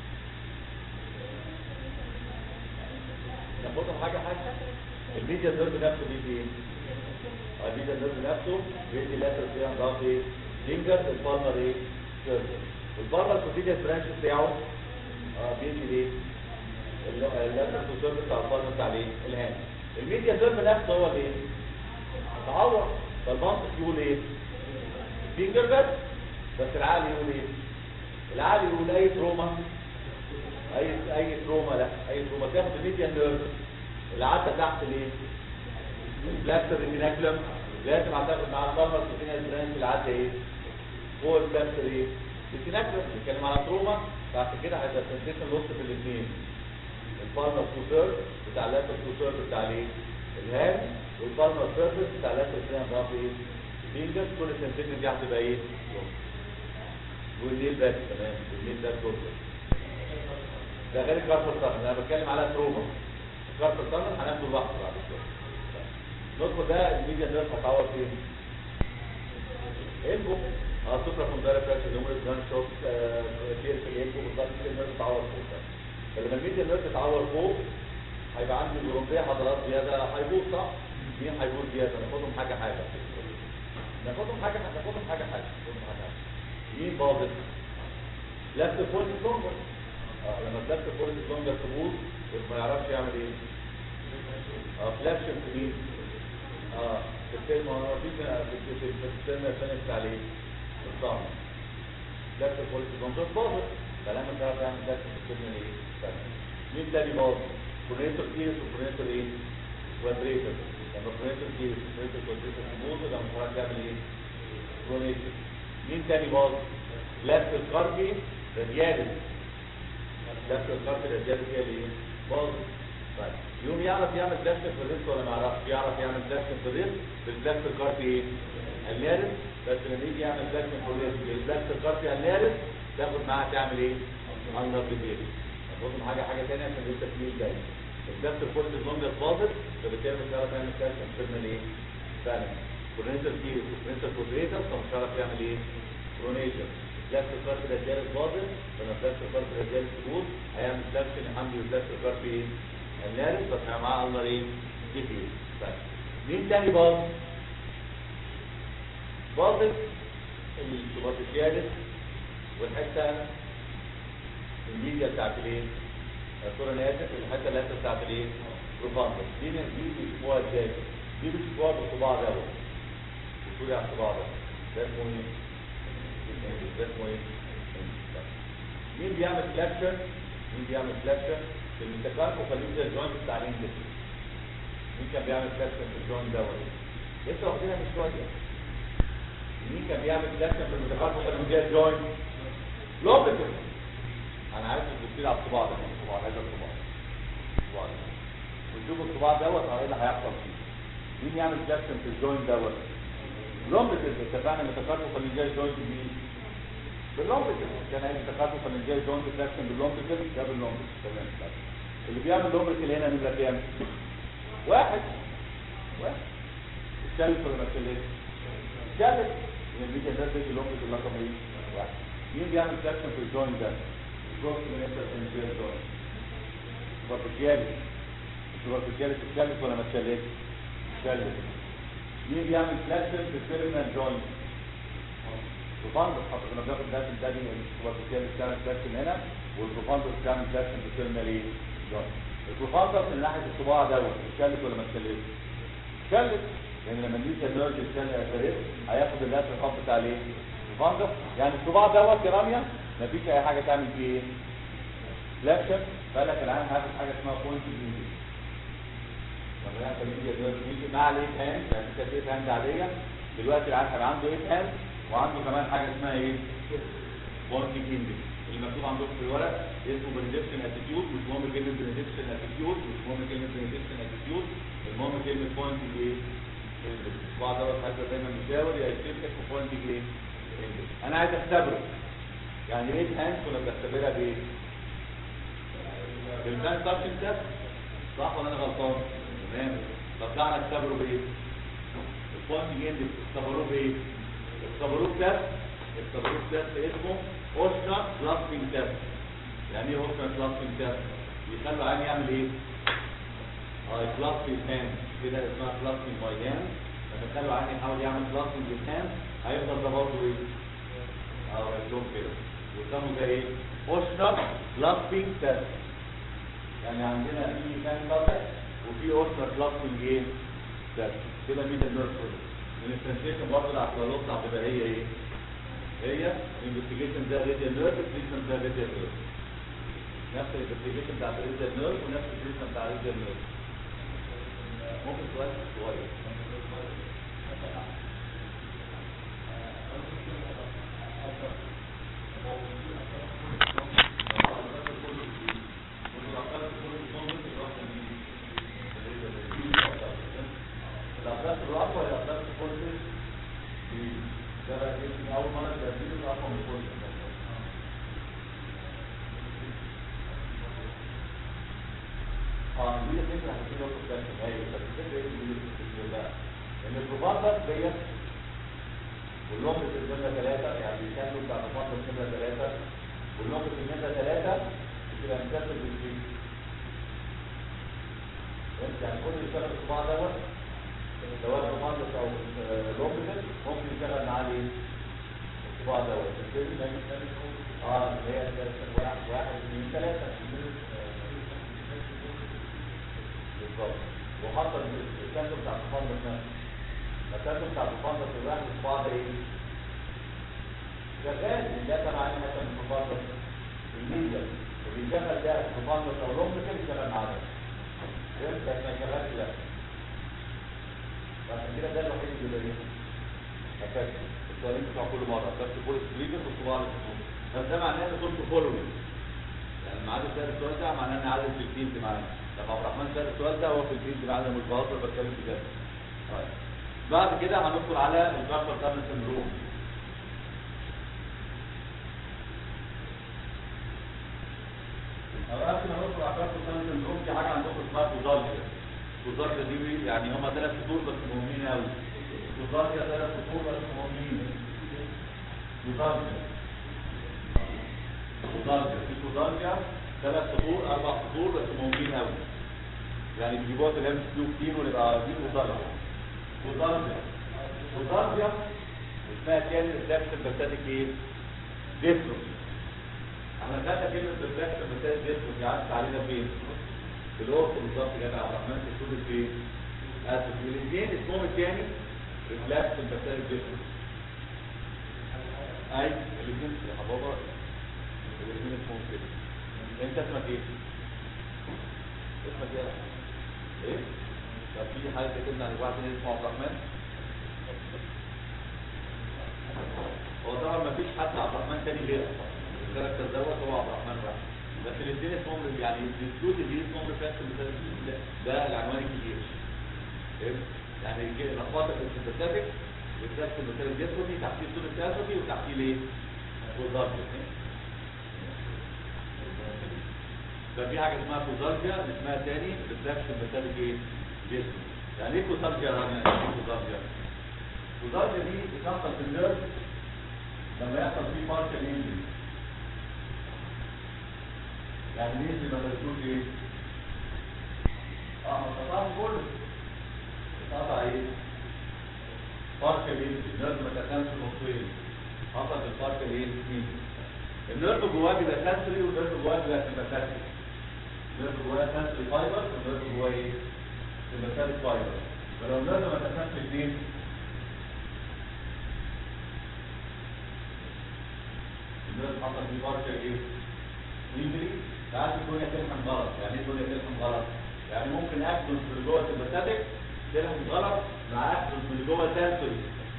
ناخدهم حاجة حاجة الميديا نيرف نفسه بيدي ايه؟ الميديا نيرف نفسه بيدي لاتر فيها نظام ايه؟ فينجر البالمر ايه؟ سيرفر والبالمر كوتيديا برانش بتاعه اه بيدي ايه؟ اللاتر سيرفر بتاع البالمر بتاع الايه؟ الهاند الميديا نيرف نفسه هو الايه؟ تعور فالمنطق يقول ايه؟ فينجر بس بس العقل يقول ايه؟ العقل يقول اي تروما اي اي تروما لا اي تروما تاخد الميديان نيرف اللي عدى تحت ليه البلاستر ريتيناكلم لازم هتاخد مع الفارمر كوتينيا برانش اللي عدى ايه فوق البلاستر ايه ريتيناكلم بنتكلم على تروما فعشان كده هيبقى سنسيشن لوست في الاثنين الفارمر سوتر بتاع اللاتر سوتر بتاع الايه الهاند والفارمر سيرفيس بتاع اللاتر سيرفيس ايه فينجر كل السنسيشن دي هتبقى ايه والليل بس تمام والليل ده كله ده غير الكارت الطنل انا بتكلم على تروما الكارت الطنل هناخده لوحده بعد شويه ندخل ده الميديا نيرف هتعور فين؟ البو اه سوبرا كوندايرا فراكشر نيومرس جان شوت كتير في الالبو بالظبط الميديا نيرف تتعور فوق فلما الميديا نيرف تتعور فوق هيبقى عندي جرومبيه حضارات زياده هيبوظ صح؟ مين هيبوظ زياده؟ ناخدهم حاجه حاجه ناخدهم حاجه حاجه ناخدهم حاجه حاجه ناخدهم حاجه حاجه مين باظت؟ لفت فولت لونجر اه لما تلفت فولت لونجر تبوظ ما يعرفش يعمل ايه؟ اه فلاكشن في مين؟ اه في الكلمه هو في في في الكلمه الثانيه بتاع الايه؟ الصعب لفت فولت لونجر باظت فلما تعرف تعمل لفت في الكلمه الايه؟ الثانيه مين تاني باظ؟ كونيتور كيس وكونيتور ايه؟ كوادريتور لما كونيتور كيس وكونيتور كوادريتور تبوظ يبقى مش عارف يعمل ايه؟ كونيتور مين تاني باظ؟ لفت الكاربي راديالي لفت الكاربي راديالي هي اللي باظ طيب يوم يعرف يعمل لفت في الريست ولا ما يعرفش يعرف يعمل لفت في الريست باللفت الكاربي ايه؟ النارس بس لما يجي يعمل لفت في الريست باللفت الكاربي النارس تاخد معاها تعمل ايه؟ اندر ديتيل هتاخد حاجه حاجه ثانيه عشان لسه في جاي اللفت الكورت اللونجر باظت فبالتالي مش هيعرف يعمل كالسيوم فيرمال ايه؟ فعلا كورنيتال كيس وكورنيتال كودريتر فمش هيعرف يعمل ايه؟ كرونيشن لفت الكارت الرجال باظت لما لفت الكارت الرجال تبوظ هيعمل فلاكشن الحمد لله لفت الكارت ايه؟ النارس بس هيبقى معاه الله ايه؟ ديتيل طيب مين تاني باظ؟ باظت السوبرفيشياليس والحته الميديا بتاعت الايه؟ الصوره انا اسف الحته اللي هي بتاعت الايه؟ بروفاندس دي دي الاسبوع الجاي دي الاسبوع بالصباع دوت بتقولي على الصباع ده ده اسمه ايه؟ ده اسمه ايه؟ مين بيعمل فلاكشن؟ مين بيعمل فلاكشن؟ في الميتاكارب وخليه زي الجوينت بتاع الاندكس مين كان بيعمل فلاكشن في الجوينت دوت؟ لسه واخدينها من شويه مين كان بيعمل فلاكشن في الميتاكارب وخليه زي الجوينت؟ لوبيكل انا عايز تبصي على الصباع ده الصباع هذا الصباع الصباع ده وتشوف الصباع دوت اه ايه اللي هيحصل فيه مين يعمل فلاكشن في الجوينت دوت؟ لوبيكل اتفقنا ميتاكارب وخليه زي الجوينت مين؟ باللومبيكل كان هي تقاطع فالنجاي جوينت فلاكشن باللومبيكل ده باللومبيكل تمام اللي بيعمل لومبيكل هنا نمره كام؟ واحد واحد الثالث ولا ما الثالث؟ الثالث اللي بيجي ده بيجي لومبيكل رقم ايه؟ واحد مين بيعمل فلاكشن في الجوينت ده؟ الجوينت اللي انت النجاي جوينت سوبرفيشيالي السوبرفيشيالي الثالث ولا ما الثالث؟ الثالث مين بيعمل فلاكشن في التيرمينال جوينت؟ البروفاندر حتى كنا بناخد ده ده دي السوبرفيشال بتعمل فلاكشن هنا والبروفاندر بتعمل فلاكشن في التيرمينال ايه؟ جوينت البروفاندر من ناحيه الصباع دوت اتشلت ولا ما اتشلتش؟ اتشلت لان لما نيجي النيرج يتشل يا هياخد اللاتر الخط بتاع الايه؟ البروفاندر يعني الصباع دوت يا راميه مفيش اي حاجه تعمل فيه ايه؟ فلاكشن فقال لك العين هاخد حاجه اسمها بوينت ميوزك لما يحصل يجي النيرج يجي مع الايت هاند يعني كانت ايت هاند عاديه دلوقتي العين هيبقى عنده ايت هاند وعنده كمان حاجه اسمها ايه بونتنج اندكس اللي مكتوب عندكم في الورق اسمه بندكشن اتيتيود مش مهم كلمه بندكشن اتيتيود مش مهم كلمه بندكشن اتيتيود المهم كلمه بوينتنج ايه بعض دوت حاجه دايما مشاور يا يكتب لك بوينتنج ايه انا عايز اختبره يعني ايه هاند كنا بنختبرها بايه بالبان تاتشنج تيست صح ولا انا غلطان تمام طب تعالى نختبره بايه البوينتنج اندكس اختبروه بايه الصبروك تيست الصبروك تيست اسمه اوشنا كلاسبنج تيست يعني ايه اوشنا كلاسبنج تيست يخلوا العين يعمل ايه اه كلاسبنج هاند كده اسمها كلاسبنج باي هاند لما تخلوا العين يحاول يعمل كلاسبنج بالهاند هيفضل ده برضه ايه اه يشوف كده ويسموا ده ايه اوشنا كلاسبنج تيست يعني عندنا في هاند بابل وفي اوشنا كلاسبنج ايه تيست كده ميدل نيرف الانفستيجيشن برضه الاعتراضات هتبقى هي ايه؟ هي الانفستيجيشن ده ريديال نيرف التريتمنت ده ريديال نيرف نفس الانفستيجيشن بتاع الريديال نيرف ونفس التريتمنت بتاع الريديال نيرف ممكن سؤال صغير الأطراف الرأس ولا الأطراف الكورتكس ده بقى اسمي أول مرة تدريب الأقوى من الكورتكس اه دي الفكرة هتجي له في ايوه بس الفكرة ايه اللي بيقول بقى ان البروفاندر ديت واللومب في النمرة ثلاثة يعني بيكملوا بتاع البروفاندر في النمرة ثلاثة واللومب في النمرة ثلاثة بتبقى مسافة بالسيك يعني كل اللي اشتغل الصباع دوت سواء مهندس او لوكال ممكن يشتغل معاه ايه؟ الصباع دوت اه اللي هي واحد واحد اثنين ثلاثة بالظبط وحصل الكانسر بتاع الفندق نفسه الكانسر بتاع الفندق في الواحد الصباع ده ايه؟ شغال ده تبع عين مثلا في الفندق الميديا اللي يشغل ده في الفندق او لوكال يشتغل معاه ده فهمت؟ ما يشغلش ده عشان كده ده الوحيد اللي بيبقى ايه؟ اساسي السؤالين بتوع كل مره بس كل سبريجر والصباع الاثنين بس ده معناه ان كنت فولوينج يعني ما عادش سأل السؤال ده معناه ان عدد في التيم معانا لما عبد الرحمن سأل السؤال ده هو في التيم معانا مش بهزر بتكلم بجد طيب بعد كده هندخل على الكاربال تابل سندروم قبل ما ندخل على الكاربال تابل سندروم في حاجه عندكم اسمها فوزالجيا الوزارة دي يعني هم ثلاث سطور بس مهمين قوي الوزارة ثلاث سطور بس مهمين وزارة وزارة في وزارة ثلاث سطور أربع سطور بس مهمين قوي يعني بيجيبوها في الام كيو كتير ونبقى عارفين وزارة وزارة وزارة اسمها تاني ريفلكس سمباثيك ايه؟ ديستروفي احنا خدنا كلمة ريفلكس سمباثيك ديستروفي عدت علينا فين؟ في الأورث بالظبط يا جدع عبد الرحمن في الصوت فين؟ اسف الاثنين اسمهم التاني ريفلكس سمباثيك ديستروفي اي الاثنين يا بابا الاثنين اسمهم كده انت اسمك ايه؟ اسمك ايه؟ ايه؟ طب في حاجة كده عن واحد تاني اسمه عبد الرحمن؟ هو طبعا ما فيش حد عبد الرحمن تاني غيره الكاركتر دوت هو عبد الرحمن واحد بس الاثنين اسمهم يعني الديسكوت دي اسمهم ريفلكس ده, ده العنوان الكبير فهمت؟ يعني لخبطه في السيمباثيك ريفلكس سمباثيك ديستروفي تحتيه صوره التاسوفي وتحتيه ليه؟ فوزارجيا ففي حاجه اسمها فوزارجيا اسمها تاني ريفلكس سمباثيك ايه؟ ديستروفي يعني ايه فوزارجيا يعني ايه فوزارجيا؟ فوزارجيا دي بتحصل في النيرف لما يحصل فيه بارشل انجري يعني نيجي لما تقول ايه اه ما قطعهم كله قطع ايه بارشل انجري النيرف ما تكنش نصين حصل في البارشل انجري النيرف جواه بيبقى سنسوري والنيرف جواه بيبقى سيمباثيك النيرف جواه سنسوري فايبر والنيرف جواه ايه سيمباثيك فايبر فلو النيرف ما تكنش الاثنين الناس حصل في بركه ايه؟ انجري ساعات الدنيا تلحم غلط، يعني ايه الدنيا تلحم غلط؟ يعني ممكن اكسون في اللي جوه السمباثيك تلحم غلط مع اكسون في اللي جوه سنسوري.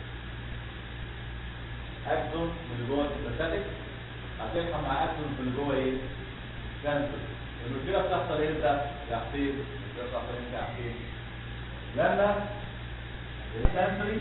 اكسون من اللي جوه السمباثيك هتلحم مع اكسون في اللي جوه ايه؟ سنسوري. المشكله بتحصل امتى؟ يا حسين المشكله بتحصل امتى يا حسين؟ لما السنسوري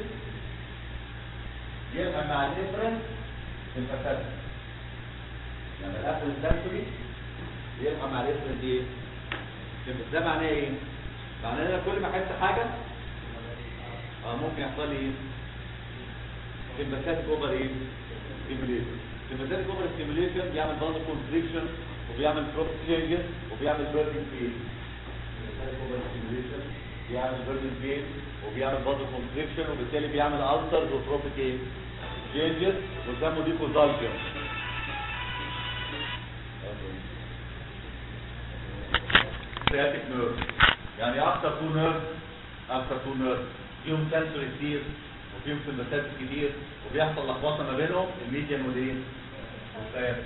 يلحم مع الديفرنس الفساد لما الاكل السنسوري يلحق مع الاسم ايه ده معناه ايه معناه ان أنا كل ما احس حاجه اه ممكن يحصل لي ايه سمباثيك اوفر ايه ستيميوليشن سمباثيك اوفر ستيميوليشن بيعمل برضه كونستريكشن وبيعمل بروب تشينجز وبيعمل بيرنينج بين سمباثيك اوفر ستيميوليشن بيعمل بيرنينج بين وبيعمل برضه كونستريكشن وبالتالي بيعمل الترز وتروبيك ايه changes وسموا دي كوزالجيا سياتيك نيرف يعني اكتر تو نيرف اكتر تو نيرف فيهم سنسوري كتير وفيهم سمباثات كتير وبيحصل لخبطه ما بينهم الميديان والايه؟ والسياتيك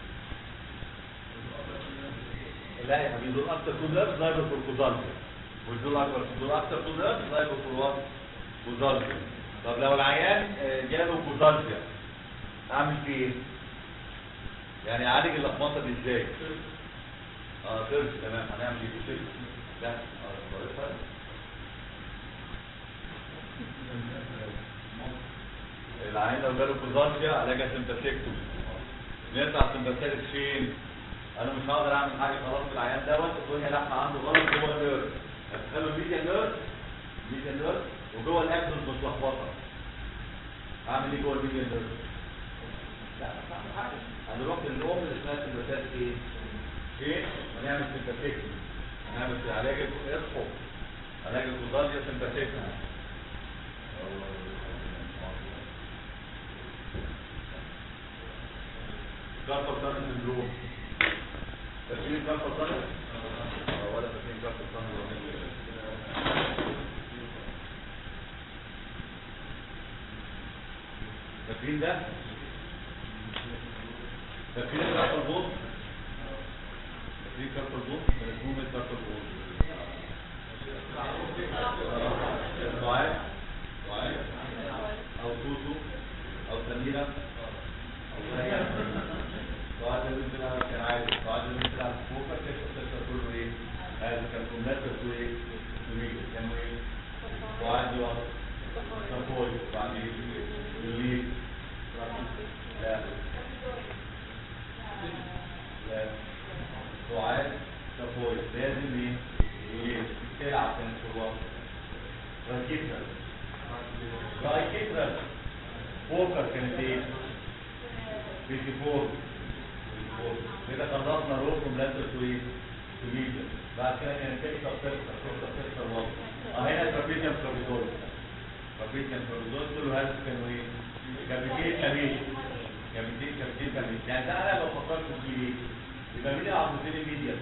لا يا حبيبي دول اكتر تو نيرف لايبل فور كوزالجيا مش دول اكتر دول اكتر تو نيرف لايبل فور وات؟ كوزالجيا طب لو العيان جاله كوزالجيا اعمل فيه ايه؟ يعني اعالج اللخبطه دي ازاي؟ اه سيرش تمام هنعمل ايه سيرش لا اه كويس العيان لو جاله كوزالجيا علاجها سمباثيكتومي نرفع سمباثيك فين؟ انا مش هقدر اعمل حاجه خلاص في العيان دوت الدنيا لحمه عنده غلط جوه النيرف هتخلوا الميديا نيرف ميديا نيرف وجوه الاكسون متلخبطه اعمل ايه جوه الميديا نيرف؟ لا مش هعمل حاجه هنروح للام اللي اسمها سمباثيك ايه؟ ايه؟ ونعمل سمباثيك نعمل في علاج اصحوا علاج الكوزالجيا سمباثيك كاربال تانل سندروم تفكير كاربال تانل ولا تفكير كاربال تانل فاكرين ده؟ فاكرين كاربال بوت؟ فاكرين كاربال بوت؟ مفهوم كاربال بوت معاذ معاذ او توتو او سميرة او سميرة بعد الانتلاع كان عايز بعد الانتلاع فوق كيف تقدر تقول ايه هذا كان كملات تقول ايه تريد كانوا ايه وعاد يوصل تقول بعد يليد لا لا وعاد تقول لازم ايه يليد تلعب كانت في الوقت ركبنا ركبنا فوكر كانت ايه 54 كده خلصنا روكم لازم تويت تويت بعد كده كان تكسر تكسر تكسر تكسر وقت اه هنا ترابيزيوم ترابيزول فابريكيان كوريدور كله هذا كانوا ايه؟ كابيتين كابيتين كابيتين كابيتين كابيتين يعني ده انا لو فكرت فيه ايه؟ يبقى مين العضلتين الميديا؟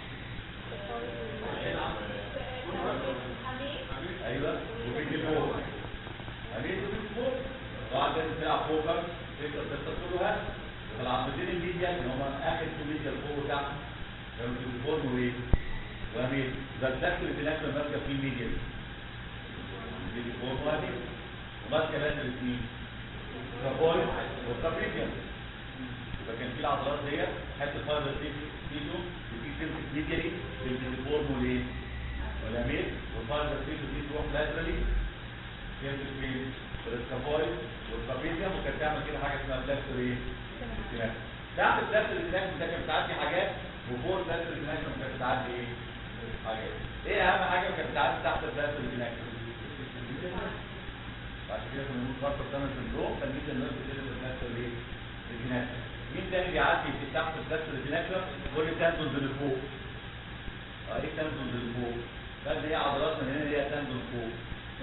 ايوه وفي فوق امين وفي فوق طبعا كانت بتلعب بوكر تقدر تكسر كلها فالعضلتين الميديا اللي هم اخر تو ميديا فوق وتحت كانوا تليفون وايه؟ وامين ده الدخل في الاكل ماسكه فيه ميديا دي فوق وامين وماسكه بس الاثنين كابول وكابريكيان يبقى كان في العضلات ديت حته فايبر تيشو وفي تمسك ميديالي بالفورم والايه؟ والامير والفايبر تيشو دي تروح لاترالي تمسك فين؟ الاسكافويد والكابريكيان وكانت تعمل كده حاجه اسمها بلاستر ايه؟ التناكم تحت البلاستر التناكم ده كانت بتعدي حاجات وفوق البلاستر التناكم كانت بتعدي ايه؟ حاجات ايه اهم حاجه كانت بتعدي تحت البلاستر التناكم؟ عشان كده كنا بنقول فرق الثمن سندروم فالميت النيرف بتقلب البلاستر ايه؟ التناكم مين تاني بيعدي في تحت البلاستر التناكم؟ كل تندون اللي فوق اه ايه تندون اللي فوق؟ ده اللي هي عضلات من هنا اللي هي تندون فوق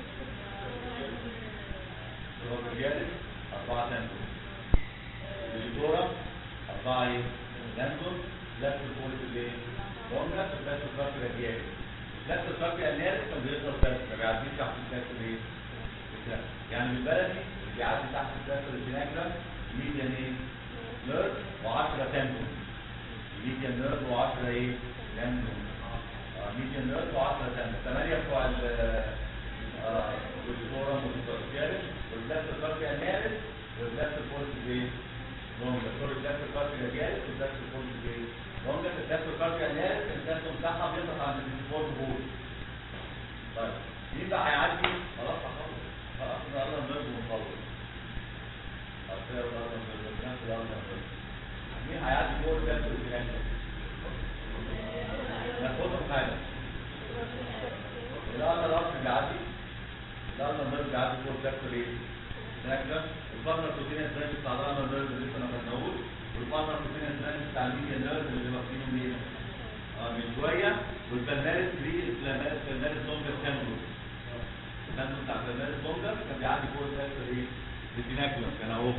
الرجالي أربعة تندون الدكتورة أربعة إيه؟ تندون لفت الفولت الإيه؟ رملة لفت الفرق الرجالي لفت الفرق النارس كان بيقدر بس ما بيعديش تحت الفلاتر الإيه؟ الفلاتر. يعني بالبلدي اللي بيعدي تحت الفلاتر الجناكرا ميديان إيه؟ نيرف و10 تندون ميديان نيرف و10 إيه؟ تندون آه، ميديان نيرف و10 تندون ثمانية بتوع ال والفورم والسورسيالس والبلاس الفرق النارس والبلاس الفورس ايه؟ لونجا سوري البلاس الفرق الجالس والبلاس الفورس ايه؟ لونجا البلاس الفرق النارس البلاس بتاعها بيطلع عند الفور بول طيب مين بقى هيعدي؟ خلاص هخلص خلاص ده الله نرد ونخلص خلاص كده الله نرد نفس الله نرد مين هيعدي فوق البلاس الجناكس؟ ناخدهم حاجه الأرض الأرض بيعدي الأرض النرد بيعدي فوق البلاس ايه؟ ناكله الفقره البروتين الثاني بتاع الارم نيرف اللي كنا بنقول والفقره البروتين الثاني بتاع الميديا نيرف اللي واخدينه منين؟ اه من شويه والبلمارس دي البلمارس البلمارس لونجر كانجو الكانجو بتاع البلمارس لونجر كان بيعدي فوق الفاكتور ايه؟ البيناكولم كان اهو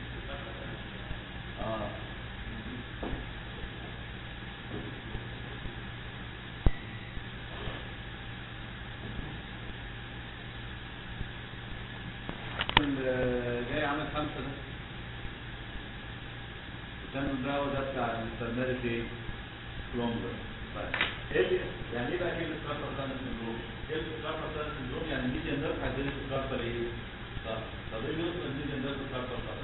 اه جاي عامل خمسة ده الكانون ده وده بتاع الفرمالة ايه؟ كلومبر طيب ايه اللي- يعني ايه بقى كلمة كارتر ساند سندروم؟ كلمة كارتر ساند سندروم يعني الميديان نيرف هيديلك الكارتر ايه؟ طب طب ايه اللي يوصل الميديان نيرف الكارتر ساند؟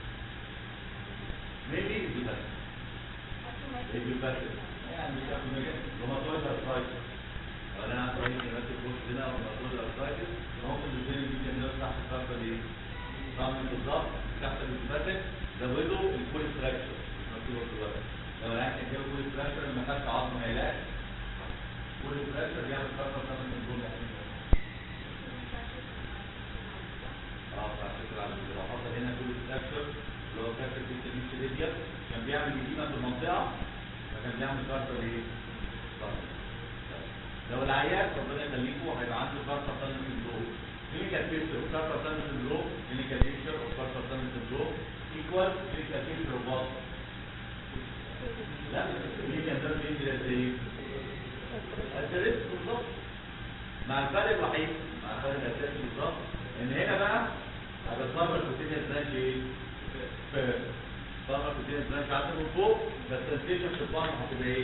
ميبي البيباتيك البيباتيك يعني مش عارف مجال روماتويد ارثرايتس ولا انا عارف ايه كلمات الكورس هنا روماتويد ارثرايتس ممكن يكون الميديان نيرف تحت الكارتر ايه؟ طبعا بالظبط تحت الانتباتك زودوا الكول ستراكشر مكتوب في الورق لو العين كان جايب كول ستراكشر ما خدش عظم علاج كول ستراكشر بيعمل كارتر سنة من الجول اه على فكرة على فكرة لو حصل هنا كول ستراكشر اللي هو كارتر في التميس ليبيا كان بيعمل جديمة في المنطقة فكان بيعمل كارتر ايه؟ كارتر. لو العيان ربنا يخليكم هيبقى عنده كارتر سنة من الجول clinical picture of carpal tunnel syndrome, clinical picture of carpal tunnel syndrome equals clinical picture of what? لا clinical tunnel syndrome قد ايه؟ قد الريسك بالظبط مع الفرق الوحيد مع الفرق الاساسي بالظبط ان هنا بقى هتتصور الكوتينيا برانش ايه؟ تصور الكوتينيا برانش عدى من فوق بس السنسيشن في البطن هتبقى ايه؟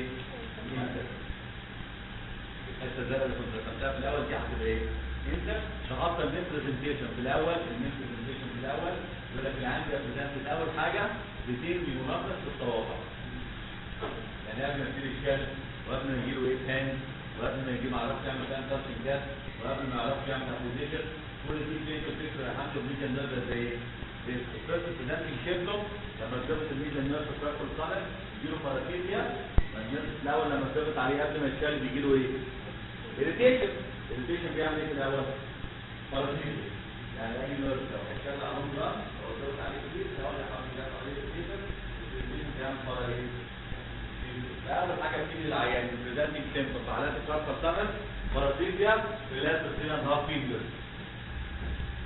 الحته الزرقاء اللي كنت رسمتها في الاول دي هتبقى ايه؟ انت شخصت الميت برزنتيشن في الاول الميت برزنتيشن في الاول يقول لك اللي عندي برزنت اول حاجه بترمي منافس في التواضع يعني قبل ما يصير اشكال وقبل ما يجيله ايه تاني وقبل ما يجي ما يعرفش يعمل كام تاسك جاب وقبل ما يعرفش يعمل ابليكيشن كل دي كلينيكال فكره عنده ميديان نيرف زي ايه؟ الفيرست بريزنتنج شيبتو لما تثبت الميديان نيرف في الكاركول سانل يجيله باراسيتيا الاول لما تثبت عليه قبل ما يتشال بيجيله ايه؟ irritation irritation بيعمل ايه في الاول؟ باراسيتيا يعني اي نيرف لو هيتشال على ده او ضغط عليه كتير الاول يحاول يجي عليه irritation irritation بيعمل باراسيتيا اول حاجه بتيجي للعيان بريزنتنج سيمبتوم علامه الكاركول سانل باراسيتيا ريلاتيف سيلان هاف فينجرز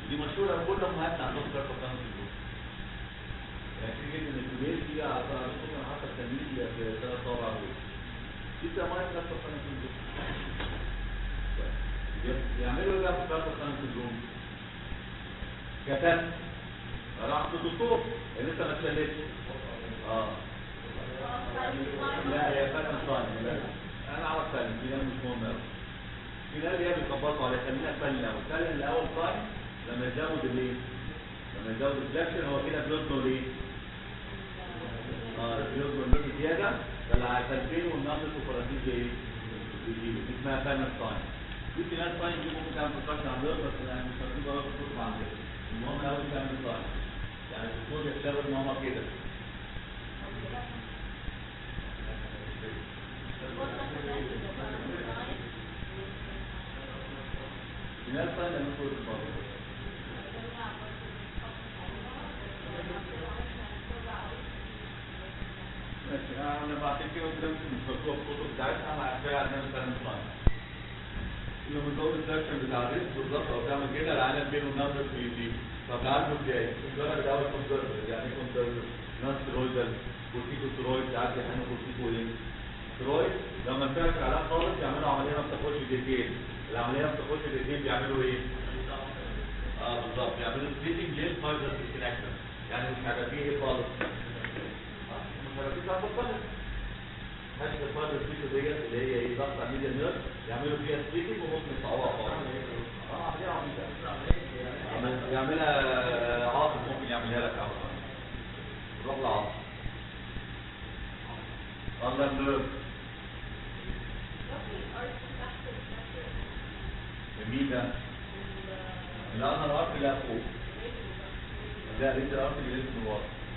دي مشهوره كل امهاتنا عندهم كاربال تانل سندروم يعني في جدا ان البيت دي على طول حتى التلميذ في ثلاث صوابع دول دي سمايه كاربال تانل سندروم يعملوا ايه بقى في كاربال تانل سندروم؟ كتب راح الدكتور اللي لسه ما اتشلتش اه لا هي فاتن صانع لا انا اعرف فاتن في ناس مش مهم قوي في ناس هي بيخبطوا عليها خلينا فاتن الاول فاتن الاول صانع لما يزود الايه لما يزود الفلاكشن هو كده بيصدر ايه اه بيصدر لون زياده فالعسلتين والنقص والفراتيز ايه بيجيبوا دي اسمها فاتن صانع دي في ناس صانع دي ممكن تعمل فكرش عن بيض بس يعني مش هتجيب بقى في الكتب عندنا المهم الاول تعمل صانع يعني الدكتور يختبر ان هما كده من الفن من كل الفضل ماشي انا بعتين كده قدام مش مكتوب الكتب بتاعتها مع كفايه عندنا فن الفن يوم الدور السكشن بتاع الريس بالظبط او تعمل كده العالم بينه ونظر في دي طب العالم ازاي؟ الجرى الاول كونسرفر يعني ايه كونسرفر؟ نون ستيرويدال كورتيكوستيرويد ساعات يحنوا كورتيكو ايه؟ ستيرويد لما انتهت العلاج خالص يعملوا عمليه ما بتاخدش دقيقتين العمليه ما بتاخدش دقيقتين بيعملوا ايه؟ اه بالظبط بيعملوا سليتنج جيل فايبر ديسكونكشن يعني مش هيبقى فيه ايه خالص آه، مش هيبقى فيه تعب خالص حته الفايبر سليتو ديت اللي هي ايه ضغط على الميديا نيرف يعملوا فيها سليتنج وممكن يقطعوها خالص اه عمليه عبيطه يعملها عاطف ممكن يعملها لك عاطف روح لعاطف الله النيرف مين ده؟ لا انا الارض لا فوق لا لسه الارض اللي لسه من ورا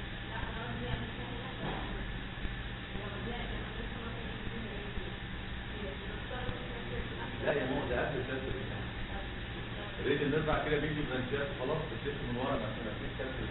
لا يا مو ده قبل الكسر ريت نرفع كده بيجي برانشات خلاص بتلف من ورا ما فيش كسر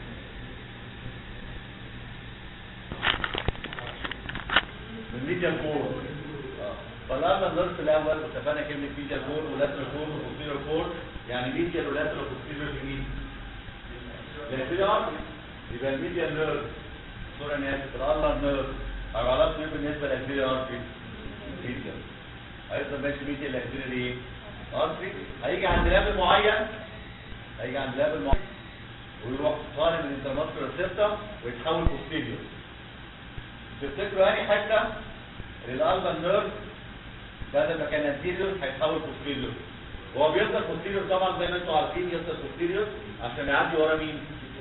من ميديا فور طلعنا النص الاول واتفقنا كلمه ميديا فور ولاترال فور وبوستيريور فور يعني ميديا ولاترال وبوستيريور يمين لاترال يبقى الميديا نيرف صوره انا اسف الالر نيرف او علاقه ايه بالنسبه للفيديو ارتري ميديا هيفضل ماشي ميديا للفيديو ايه ارتري هيجي عند ليفل معين هيجي عند ليفل معين ويروح طالع من الانترماسكولار سيستم ويتحول بوستيريور تفتكروا انهي حته الالبر نيرف بدل ما كان انتيريور هيتحول بوستيريور هو بيفضل بوستيريور طبعا زي ما انتم عارفين يفضل بوستيريور عشان يعدي ورا مين؟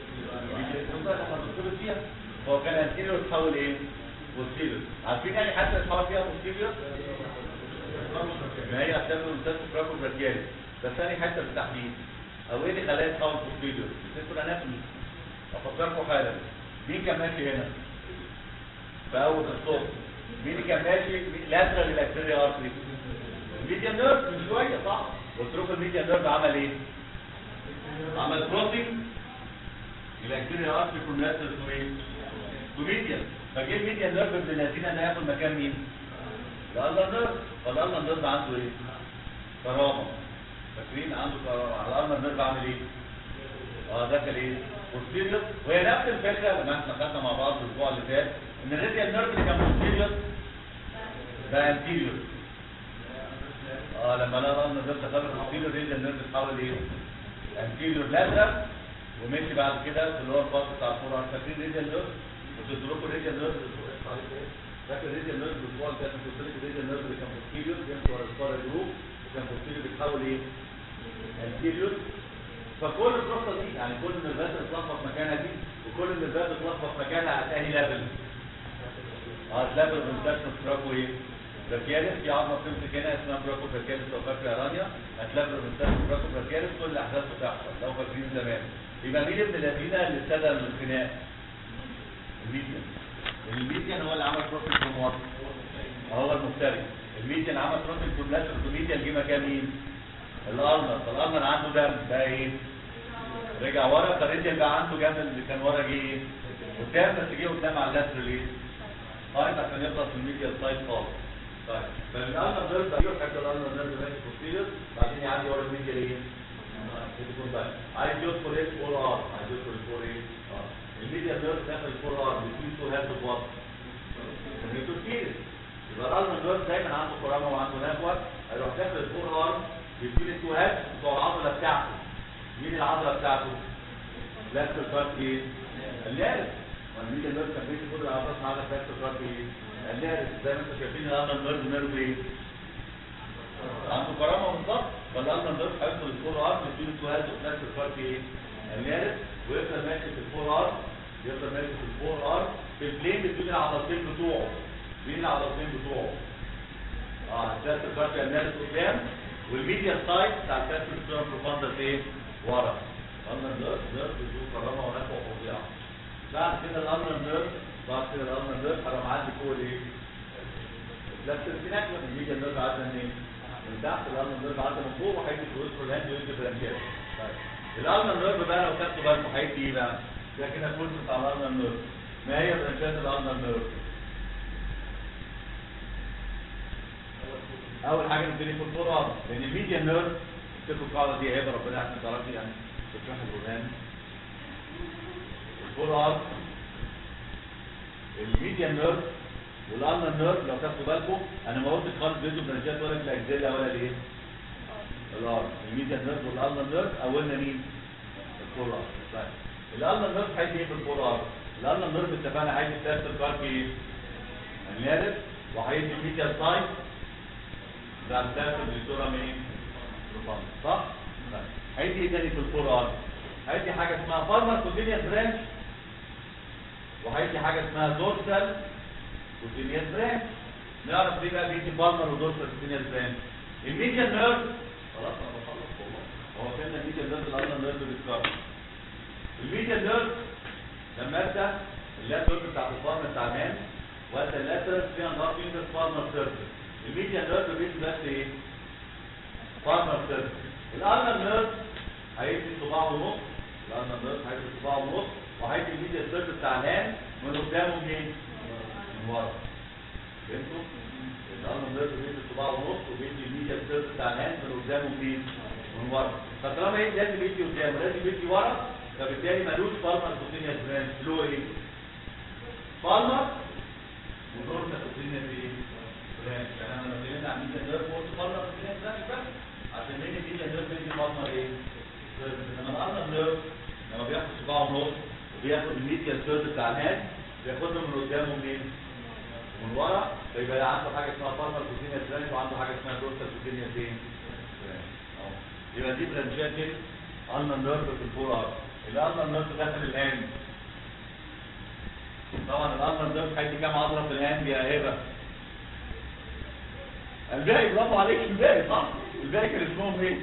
فيها هو كان انتيريور اتحول ايه؟ بوستيريور عارفين يعني حتى اتحول فيها بوستيريور؟ ما هي عشان الممتاز فراكو براديالي بس ثاني حته بالتحديد او ايه اللي خلاه يتحول بوستيريور؟ سيكول اناتومي افكركم حالا مين كان ماشي هنا؟ في اول الصوت مين اللي كان ماشي لاترال الاكتيريا ارتري الميديا نيرف من شويه صح قلت لكم الميديا نيرف عمل ايه عمل كروسنج الاكتيريا ارتري فروم لاترال تو ايه تو ميديا فجه الميديا نيرف ابن الذين ده ياخد مكان مين الالر نيرف فالالر نيرف عنده ايه كرامه فاكرين عنده كرامه الالر نيرف عامل ايه اه دخل ايه بوستيريور وهي نفس الفكره لما احنا خدنا مع بعض الاسبوع اللي فات ان الريديال نيرف اللي كان بوستيريور بقى انتيريور اه لما انا قلنا ده تخلف بوستيريور الريديال نيرف اتحول ايه انتيريور لاترال ومشي بعد كده في اللي هو الفاصل بتاع الفور فاكرين الريديال نيرف كنت قلت لكم الريديال نيرف فاكر الريديال نيرف الاسبوع اللي فات كنت قلت لك الريديال نيرف اللي كان بوستيريور بيمشي ورا السبار جروب وكان بوستيريور بيتحول ايه انتيريور فكل القصه دي يعني كل النيرفات اللي اتلخبط مكانها دي وكل النيرفات اللي اتلخبط مكانها على تاني ليفل اه ليفل من سكشن براكو ايه بركيالس في عظمه بتمسك هنا اسمها براكو بركيالس لو فاكر يا رانيا هتليفل من سكشن براكو بركيالس كل الاحداث بتحصل لو فاكرين زمان يبقى مين ابن الذين اللي ابتدى الخناق الميديان الميديان هو اللي عمل بروفيل فروم هو المفتري الميديان عمل بروفيل فروم لاترال تو ميديان جه مكان مين الارنر فالارنر عنده دم بقى ايه رجع ورا فالريديال بقى عنده جنب اللي كان ورا جه ايه قدام بس جه قدام على اللاترال ايه طيب عشان يخلص من الميديال سايد خالص طيب فالارنر نيرف بقى يروح حتى الارنر نيرف ماشي بوستيريور بعدين يعدي ورا الميديال ايه يدخل بقى عايز يدخل ايه فور ار عايز يدخل الفور ايه اه الميديا نيرف داخل الفور ار بتوين تو هاف وات النيوتن كيرس يبقى الالما نيرف دايما عنده كرامه وعنده نفوه هيروح داخل الفور ار بتوين تو هاف بتوع العضله بتاعته مين العضله بتاعته؟ لفت الفرق ايه؟ اللارس والميديا نيرف كان بيجي كل العضلات على لفت الفرق ايه؟ اللارس زي ما انتم شايفين الالما نيرف نيرف ايه؟ عنده كرامه بالظبط فالالما نيرف هيدخل الفور ار بتوين تو هاف وفي نفس الفرق ايه؟ اللارس ويفضل ماشي في الفور ار يفضل ماشي في الفور ار في البلين بين العضلتين بتوعه بين العضلتين بتوعه اه الثالث الفرق اللارس قدام والميديا سايد بتاع الكاس السيرم بروفاندس ايه؟ ورا الالما نيرف نيرف ذو كرامه ونفوه فظيعه بعد كده الالما نيرف بعد كده الالما نيرف هيبقى معدي فوق الايه؟ لفت السيناك الميديا نيرف عدى منين؟ من تحت الالما نيرف عدى من فوق وهيجي في وسط الهاند ويجي برانشات طيب الالما نيرف بقى لو خدتوا بالكم هيجي ايه بقى؟ ده كده كورس بتاع الالما نيرف ما هي برانشات الالما نيرف؟ اول حاجه نبتدي في الفور لان الميديا نيرف افتكروا القاعده دي هيبقى ربنا يحسن تعرفي يعني تشرح البرهان الفور ار الميديا نيرف والالما نيرف لو خدتوا بالكم انا ما قلتش خالص بيدوا برانشات ولا في الاجزاء ولا الايه؟ الار الميديا نيرف والالما نيرف اولنا مين؟ الفور ار طيب الالما نيرف هيجي ايه في الفور ار؟ الالما نيرف اتفقنا هيجي ثلاث الفرق ايه؟ النارف وهيجي الميديا سايد ده الثالث الدكتوره مين؟ روبان صح؟ طيب هيجي ايه تاني في الفور ار؟ هيجي حاجه اسمها فارمر كوتينيوس برانش وهيجي حاجه اسمها دورسال كوتينيوس برانش نعرف ليه بقى بيجي فارمر ودورسال كوتينيوس برانش الميديا نيرف خلاص انا بخلص والله هو كان الميديا نيرف الارض نيرف بيتكرر الميديا نيرف لما ادى اللاب نيرف بتاعت الفارمر بتاع المان وادى اللاترس فيها نار فينجر فارمر سيرفيس الميديا نيرف بيجي بس ايه؟ فارمر سيرفيس الارنر نيرف هيدي صباع ونص الارنر نيرف هيدي صباع ونص وهيدي الميديا سيرفيس بتاع الهان من قدامه منين؟ من ورا فهمتوا؟ الارنر نيرف بيدي صباع ونص وبيدي الميديا سيرفيس بتاع الهان من قدامه منين؟ من ورا فطالما ايه لازم يدي قدامه لازم يدي ورا فبالتالي ملوش بالمر كوتينيا برانش له ايه؟ بالمر ودورتا كوتينيا ايه؟ برانش يعني انا لما اتكلمت عن ميديا نيرف قلت بالمر كوتينيا برانش بس عشان مين الميديا نيرف بيدي بالمر ايه؟ انما الارنر نيرف لما بياخد صباع ونص وبياخد الميديا سيرف بتاع الهاد بياخدهم من قدامه منين؟ من ورا فيبقى عنده حاجه اسمها بالمر كوتينيا برانش وعنده حاجه اسمها دورتا كوتينيا ايه؟ برانش اهو يبقى دي برانشات كده قلنا النيرف في الفور ار الالما النيرف داخل الهاند طبعا الالما النيرف هيدي كام عضله في الهاند يا هبه الباقي برافو عليك الباقي صح الباقي كان اسمهم ايه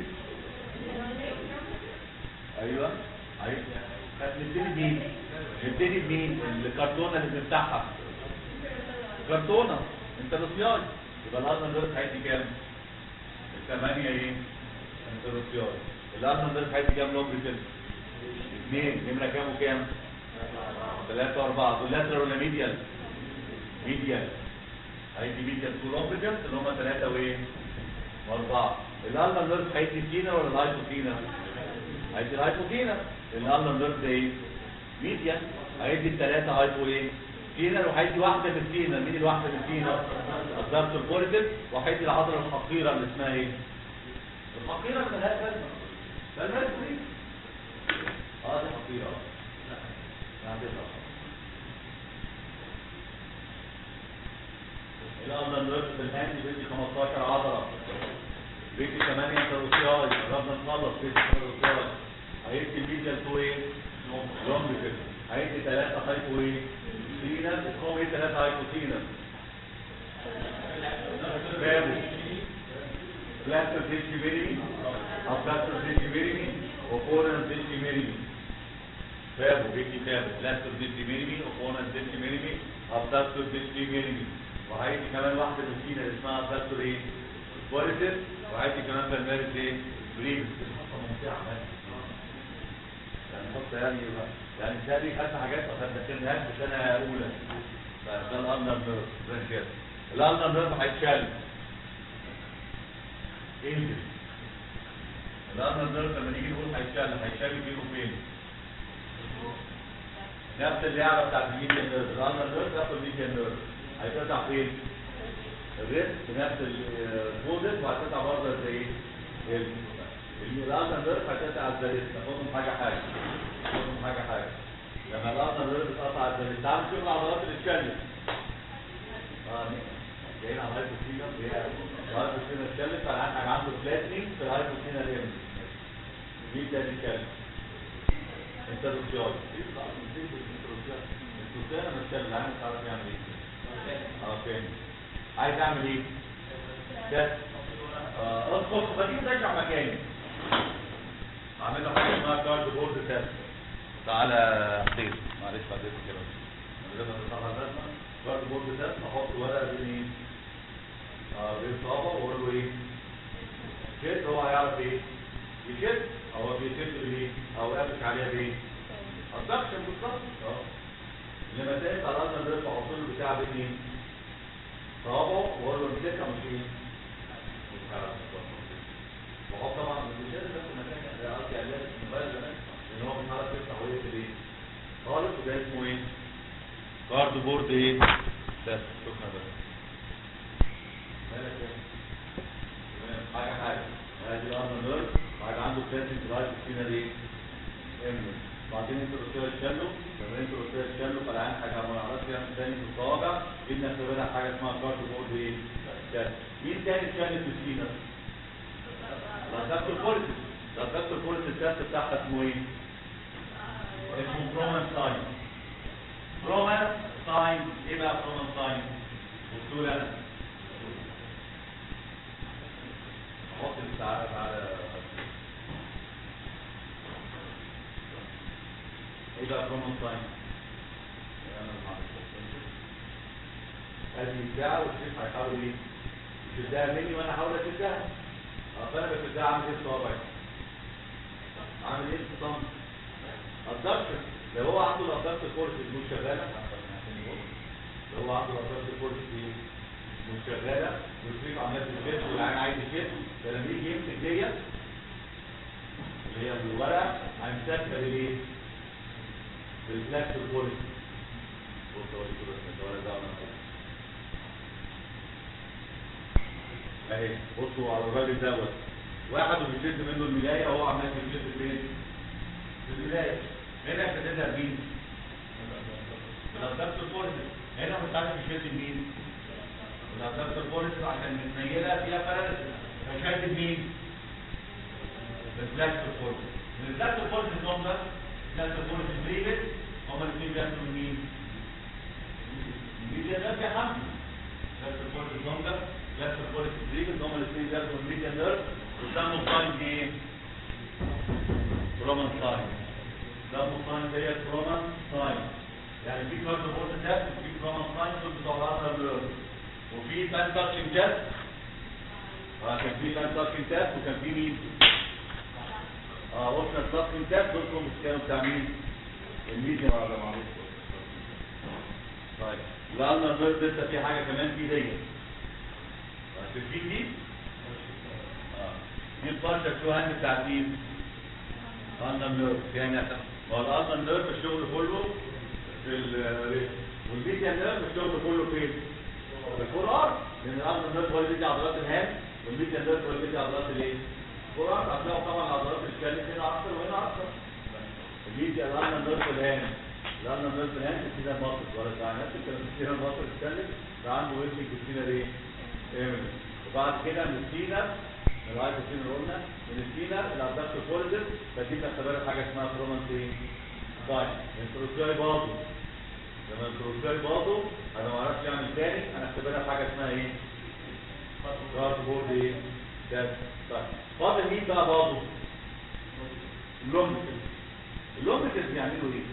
ايوه ايوه نبتدي بمين نبتدي بمين الكرتونه اللي بنفتحها كرتونه انت رصياج يبقى الالما النيرف هيدي كام الثمانيه ايه انت رصياج الالما النيرف هيدي كام لونج كده اثنين نمرة كام وكام؟ ثلاثة وأربعة دول لاترال ولا ميديال؟ ميديال هيدي ميديال كولومبيكال اللي هم ثلاثة وإيه؟ وأربعة الألما نيرف هيدي سينا ولا الهايبوسينا؟ هيدي الهايبوسينا الألما نيرف ده إيه؟ ميديال هيدي الثلاثة هايبو إيه؟ سينا وهيدي واحدة من السينا مين الواحدة من السينا؟ الضغط الكورتيك وهيدي العضلة الحقيرة اللي اسمها إيه؟ الحقيرة اللي ملهاش لازمة ملهاش لازمة اه دي خطيرة الأرض النيرف في الهاند بيدي 15 عضلة بيدي 8 تروسياي قربنا نخلص بيدي تروسياي هيدي الميديا تو ايه؟ لونج كده هيدي 3 هايبو ايه؟ سينا اسمهم ايه 3 هايبو سينا؟ بابو بلاستر ديشي بيري او بلاستر ديشي بيري وفورن ديشي بيري فابو بيجي فابو بلاستر ديشي بيري وفورن ديشي بيري او بلاستر ديشي بيري وهيجي كمان واحدة من سينا اللي اسمها بلاستر ايه؟ بوليتس وهيجي كمان بالمارس ايه؟ بريم يعني حط يعني يعني تاني خدت حاجات ما خدناش في سنة أولى فده الأندر نيرف برانشات الأندر نيرف هيتشال انزل الارنر نيرف لما نيجي نقول هيتشل هيتشل فين وفين نفس اللعبه بتاعت الميديان نيرف الارنر نيرف ياخد الميديان نيرف هيتقطع فين الريست بنفس البودت وهتقطع برضه زي ايه الارنر نيرف هتقطع على الزريست تاخدهم حاجه حاجه تاخدهم حاجه حاجه لما الارنر نيرف اتقطع على الزريست تعال نشوف العضلات اللي اتشلت اه جايين على الهايبوثينا اللي هي الهايبوثينا اتشلت فالعيان كان عنده فلاتنينج في الهايبوثينا الام مين تاني اتشلت؟ انتروسيال ايه بقى الانتروسيال الانتروسيال لما اتشلت العيان مش عارف يعمل ايه اه فين عايز اعمل ايه؟ ده اه اصبر ما تيجي ترجع مكاني اعمل له حاجه اسمها كارد بورد تيست تعالى خير معلش بعد اذنك كده من غير ما نطلع الرسمه كارد بورد تيست احط ورقه بين ايه؟ اه بين صابه واقول له ايه؟ شد هو هيعرف ايه؟ يشد هو بيشد بايه؟ او قافش عليها بايه؟ الدكشن بالظبط اه لما تقف على الارض ده احط له بتاع بين ايه؟ صوابعه واقول له امسكها مش ايه؟ مش هعرف وهو طبعا مش لازم بس مكان ده قصدي عليه الموبايل زمان ان هو مش عارف يفتح ويقفل ايه؟ خالص وده اسمه ايه؟ كارد بورد ايه؟ بس شكرا بس مالك ايه؟ تمام حاجه حاجه ادي الارض نيرف بعد عنده بلاتين درايف فينا ليه؟ امن بعدين انت روسيا تشلو لما انت روسيا تشلو فالعين حاجه ما نعرفش يعمل تاني في الصوابع جبنا استفادة حاجه اسمها كارد بورد ايه؟ ده. مين تاني اتشلت في السينا؟ رسبت البوليس رسبت البوليس التست بتاعها اسمه ايه؟ اسمه برومان ساين برومان ساين ايه بقى برومان ساين؟ بصوا لي انا احط الساعات على ايه بقى برومان ساين؟ انا ادي الساعه والشيخ هيحاول ايه؟ يشدها مني وانا احاول اشدها فانا بشدها عامل ايه صوابعي عامل ايه الصمت الضغط لو هو عنده الضغط الكورس مش شغاله لو هو عنده الضغط الكورس مش شغاله والشريك عمال تشد والعين عايز يشد فلما يجي يمسك ديت اللي هي الورقه هيمسكها بالايه؟ بالفلاكس الكورس بص اوريك الرسمه ولا ده ولا اهي بصوا على الراجل دوت واحد وبيشد منه الملايه وهو عمال بيشد فين؟ في الملايه هنا ابتديتها مين؟ بالأضداد الفورس هنا مش عارف يشد مين؟ بالأضداد الفورس عشان متنيله فيها باراليسيس فشد مين؟ بالفلاكس الفورس من الفلاكس الفورس النوم ده الفلاكس الفورس البريفت هما الاثنين بياخدوا من مين؟ الميديا ده في حمل الفلاكس الفورس النوم ده لفت الفوليك بريجل هم الاثنين بياخدوا الميديا نيرف وسموا ساين ايه؟ برومان ساين سموا ساين ديت برومان ساين يعني في كارد بورد تيست وفي برومان ساين دول بتوع الارنر نيرف وفي فان تاتشنج تيست كان في فان تاتشنج تيست وكان في مين؟ اه اوبشنال تاتشنج تيست دول كانوا كانوا بتاع مين؟ الميديا ولا معلش طيب الارنر نيرف لسه في حاجه كمان في ديت شايفين دي؟ اه دي البارشة شو هاند بتاعت مين؟ اندر نيرف يعني هو الاندر نيرف الشغل كله في الريست والميديا نيرف الشغل كله فين؟ في الفور ار لان الاندر نيرف هو اللي بيدي عضلات الهام والميديا نيرف هو اللي بيدي عضلات الايه؟ الفور ار هتلاقوا طبعا عضلات الشكل هنا اكتر وهنا اكتر الميديا الاندر نيرف الهام الاندر نيرف الهام كده مصر ولا بتاع نفس الكلام كده مصر اتكلم ده عنده ويلسنج كتير ايه؟ ايمن وبعد كده من السينا من الرايت السينا اللي قلنا من السينا الابدكت كوليدر بديك اختبار حاجه اسمها ترومان ايه؟ طيب الكروسياي باظوا لما الكروسياي باظوا انا ما اعرفش اعمل تاني انا اختبرها حاجه اسمها ايه؟ كارت بورد ايه؟ ده طيب فاضل مين بقى باظوا؟ اللومبكس اللومبكس بيعملوا ايه؟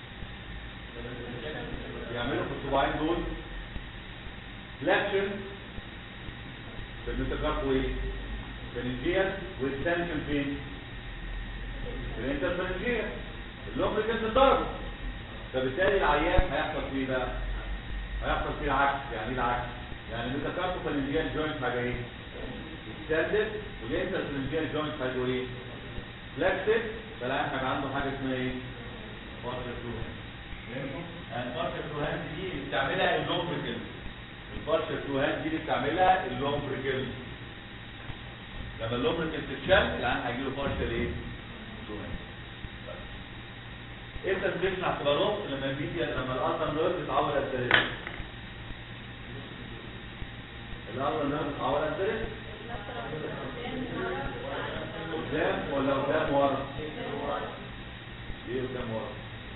بيعملوا في الصباعين دول فلاكشن بالمتكاربو ايه؟ فالنجيال والتنشن فين؟ الانترفرنجيال اللومبريكنت ضربه فبالتالي العيان هيحصل فيه بقى هيحصل فيه العكس يعني ايه العكس؟ يعني المتكاربو فالنجيال جوينت حاجه ايه؟ يتسدد والانترفرنجيال جوينت حاجه ايه؟ فلكسد فالعيان هيبقى عنده حاجه اسمها ايه؟ بارشل تو هاند فهمتوا؟ يعني البارشل تو هاند دي اللي بتعملها اللومبريكل البارشل تو هاند دي اللي بتعملها اللومبريكل لما اللومبريكل تتشال العيان هيجيله بارشل ايه؟ تو هاند امتى بتسمع اعتبارات لما الميديا لما الالتر نيرف بتعور الدرس الالتر نيرف بتعور الدرس قدام ولا قدام ورا ليه قدام ورا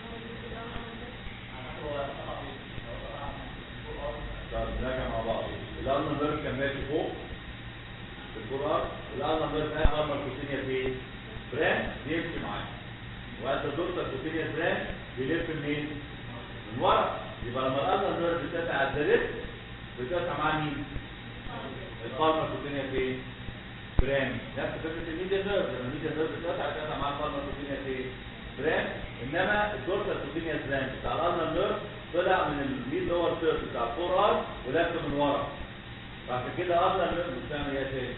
طب نراجع مع بعض الالتر نيرف كان ماشي فوق في القرآن الالتر نيرف قاعد مرمى الكوتينيا فين بران بيمشي معاه وانت دورتك كوتينيا بران بيلف منين من ورا يبقى لما الالتر نيرف بتدافع على الدرس بتدافع مع مين القرن كوتينيا فين بران نفس فكره الميديا نيرف لما الميديا نيرف بتدافع بتدافع مع القرن كوتينيا فين بران انما الدورتال كوتينيا بران بتاع الالتر نيرف طلع من الميد لور سيرف بتاع الفور ار ولف من ورا بعد كده الالتر نيرف بتعمل ايه تاني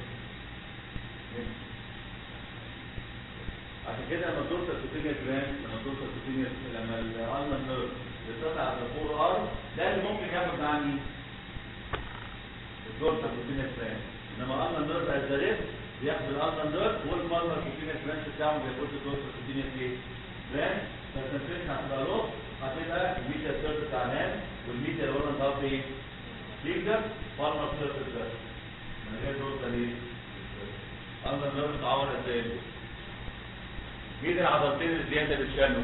عشان كده لما الدورتال كوتينيا بران لما الدورتال كوتينيا لما الالتر نيرف بتقطع على الفور ار ده اللي ممكن ياخد معاه مين؟ الدورتال كوتينيا بران انما الالتر نيرف از بياخد الالتر نيرف والمالر كوتينيا برانش بتاعه بياخد الدورتال كوتينيا ايه؟ بران فالتنفيذ هتبقى له هتبقى الميديا سيرفيس بتاع نام والميديا اللي قلنا ده ايه؟ ليجر فارما سيرفيس بس من غير دورتال ايه؟ الالتر نيرف اتعور ازاي؟ مين العضلتين الزياده اللي اتشالوا؟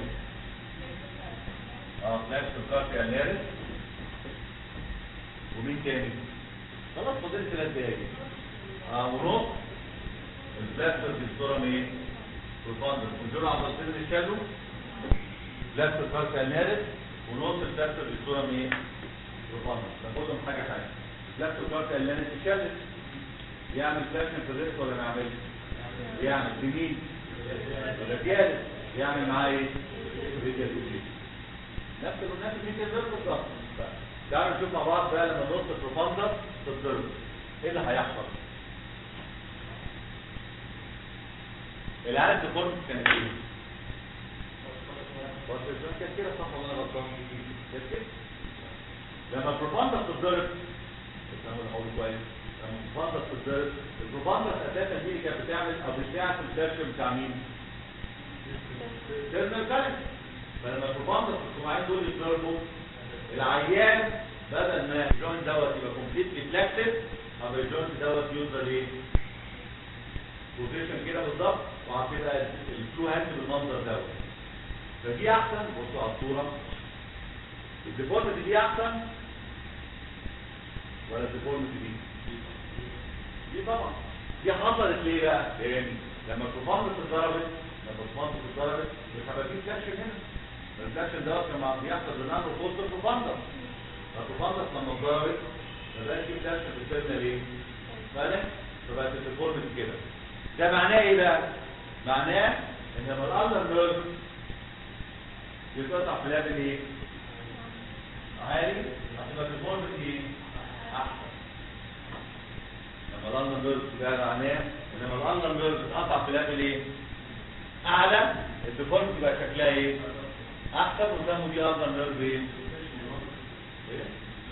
اه فلاش الكارتيا نارس ومين تاني؟ خلاص فاضل ثلاث دقايق اه ونص البلاستر ديستورم ايه؟ والفاندر ودول عضلتين اللي اتشالوا بلاستر الكارتيا نارس ونص البلاستر ديستورم ايه؟ والفاندر ناخدهم حاجه حاجه بلاستر الكارتيا نارس اتشالت يعمل فلاكشن في الريست ولا ما يعملش؟ يعمل بمين؟ ولا جالس يعمل معاه ايه؟ ريجل وجيل نفس نفس الميديا نيرف بالظبط تعالوا نشوف مع بعض بقى لما نص البروفاندر تتضرب ايه اللي هيحصل؟ العالم ديفورم كانت ايه؟ بص كانت كده صح ولا انا غلطان؟ كانت كده لما البروفاندر تتضرب استنى اقول كويس لما البروفاندر تتضرب البروفاندر اساسا دي اللي كانت بتعمل او بتساعد في السيرش بتاع مين؟ تيرمال كارنت فلما البروفاندر السماعين دول يتضربوا العيان بدل ما الجوينت دوت يبقى كومبليتلي فلكسد او الجوينت دوت يوصل ايه؟ بوزيشن كده بالظبط وبعد كده الفلو هاند بالمنظر دوت فدي احسن بصوا على الصوره الديفورمتي دي احسن ولا الديفورمتي دي؟ دي طبعا دي حصلت ليه بقى؟ لان لما البروفاندر اتضربت لما البروفاندر اتضربت مش هيبقى في فلاكشن هنا الفلاكشن ده كان بيحصل بالنهر وسط البروفاندر فالبروفاندر لما اتضربت ما بقاش في فلاكشن في السيرنا ليه؟ فاهم؟ فبقت الديفورمتي كده ده معناه ايه بقى؟ معناه ان لما الالر نيرف يتقطع في ليفل ايه؟ عالي هتبقى الديفورمتي ايه؟ احسن لما الالر نيرف ده معناه ان لما الالر نيرف اتقطع في ليفل ايه؟ اعلى الديفورمتي بقى شكلها ايه؟ احسن وسموا دي الالر نيرف ايه؟ ايه؟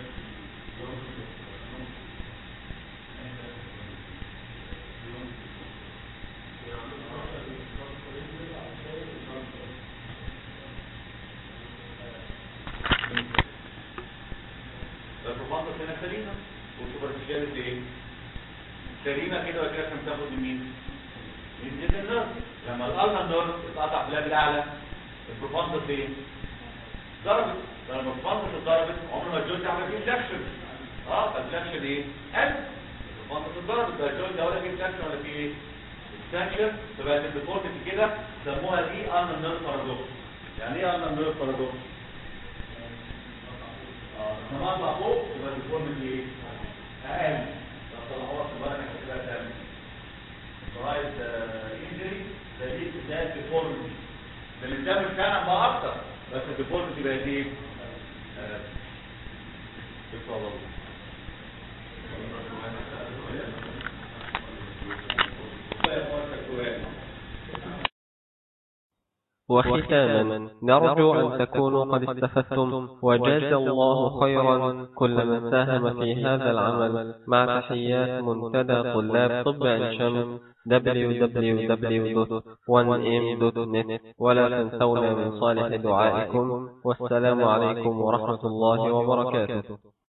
البروفاندر هنا سليمه والسوبرفيشاليتي ايه؟ سليمه كده وكده عشان تاخد مين؟ من جد النيرف لما الالنا نيرف اتقطع في اللاب الاعلى البروفاندر فين؟ ضربت لما البروفاندر اتضربت عمر ما الجوينت عمل فيه فلاكشن اه فالفلاكشن ايه؟ حلو البروفاندر اتضربت بقى الجوينت ده ولا فيه فلاكشن ولا فيه ايه؟ اكستنشن فبقت الديفورميتي كده سموها دي النا نيرف بارادوكس يعني ايه النا نيرف بارادوكس؟ لما اطلع فوق يبقى الديفورميتي ايه؟ اقل تصلحوها في البلد كده تاني رايت انجري ده دي بدايه ديفورميتي ده اللي بتعمل فعلا بقى اكتر بس الديفورميتي بقت ايه؟ شكرا الله وختاما نرجو أن تكونوا قد استفدتم وجاز الله خيرا كل من ساهم في هذا العمل مع تحيات منتدى طلاب طب عين شمس www.1m.net ولا تنسونا من صالح دعائكم والسلام عليكم ورحمة الله وبركاته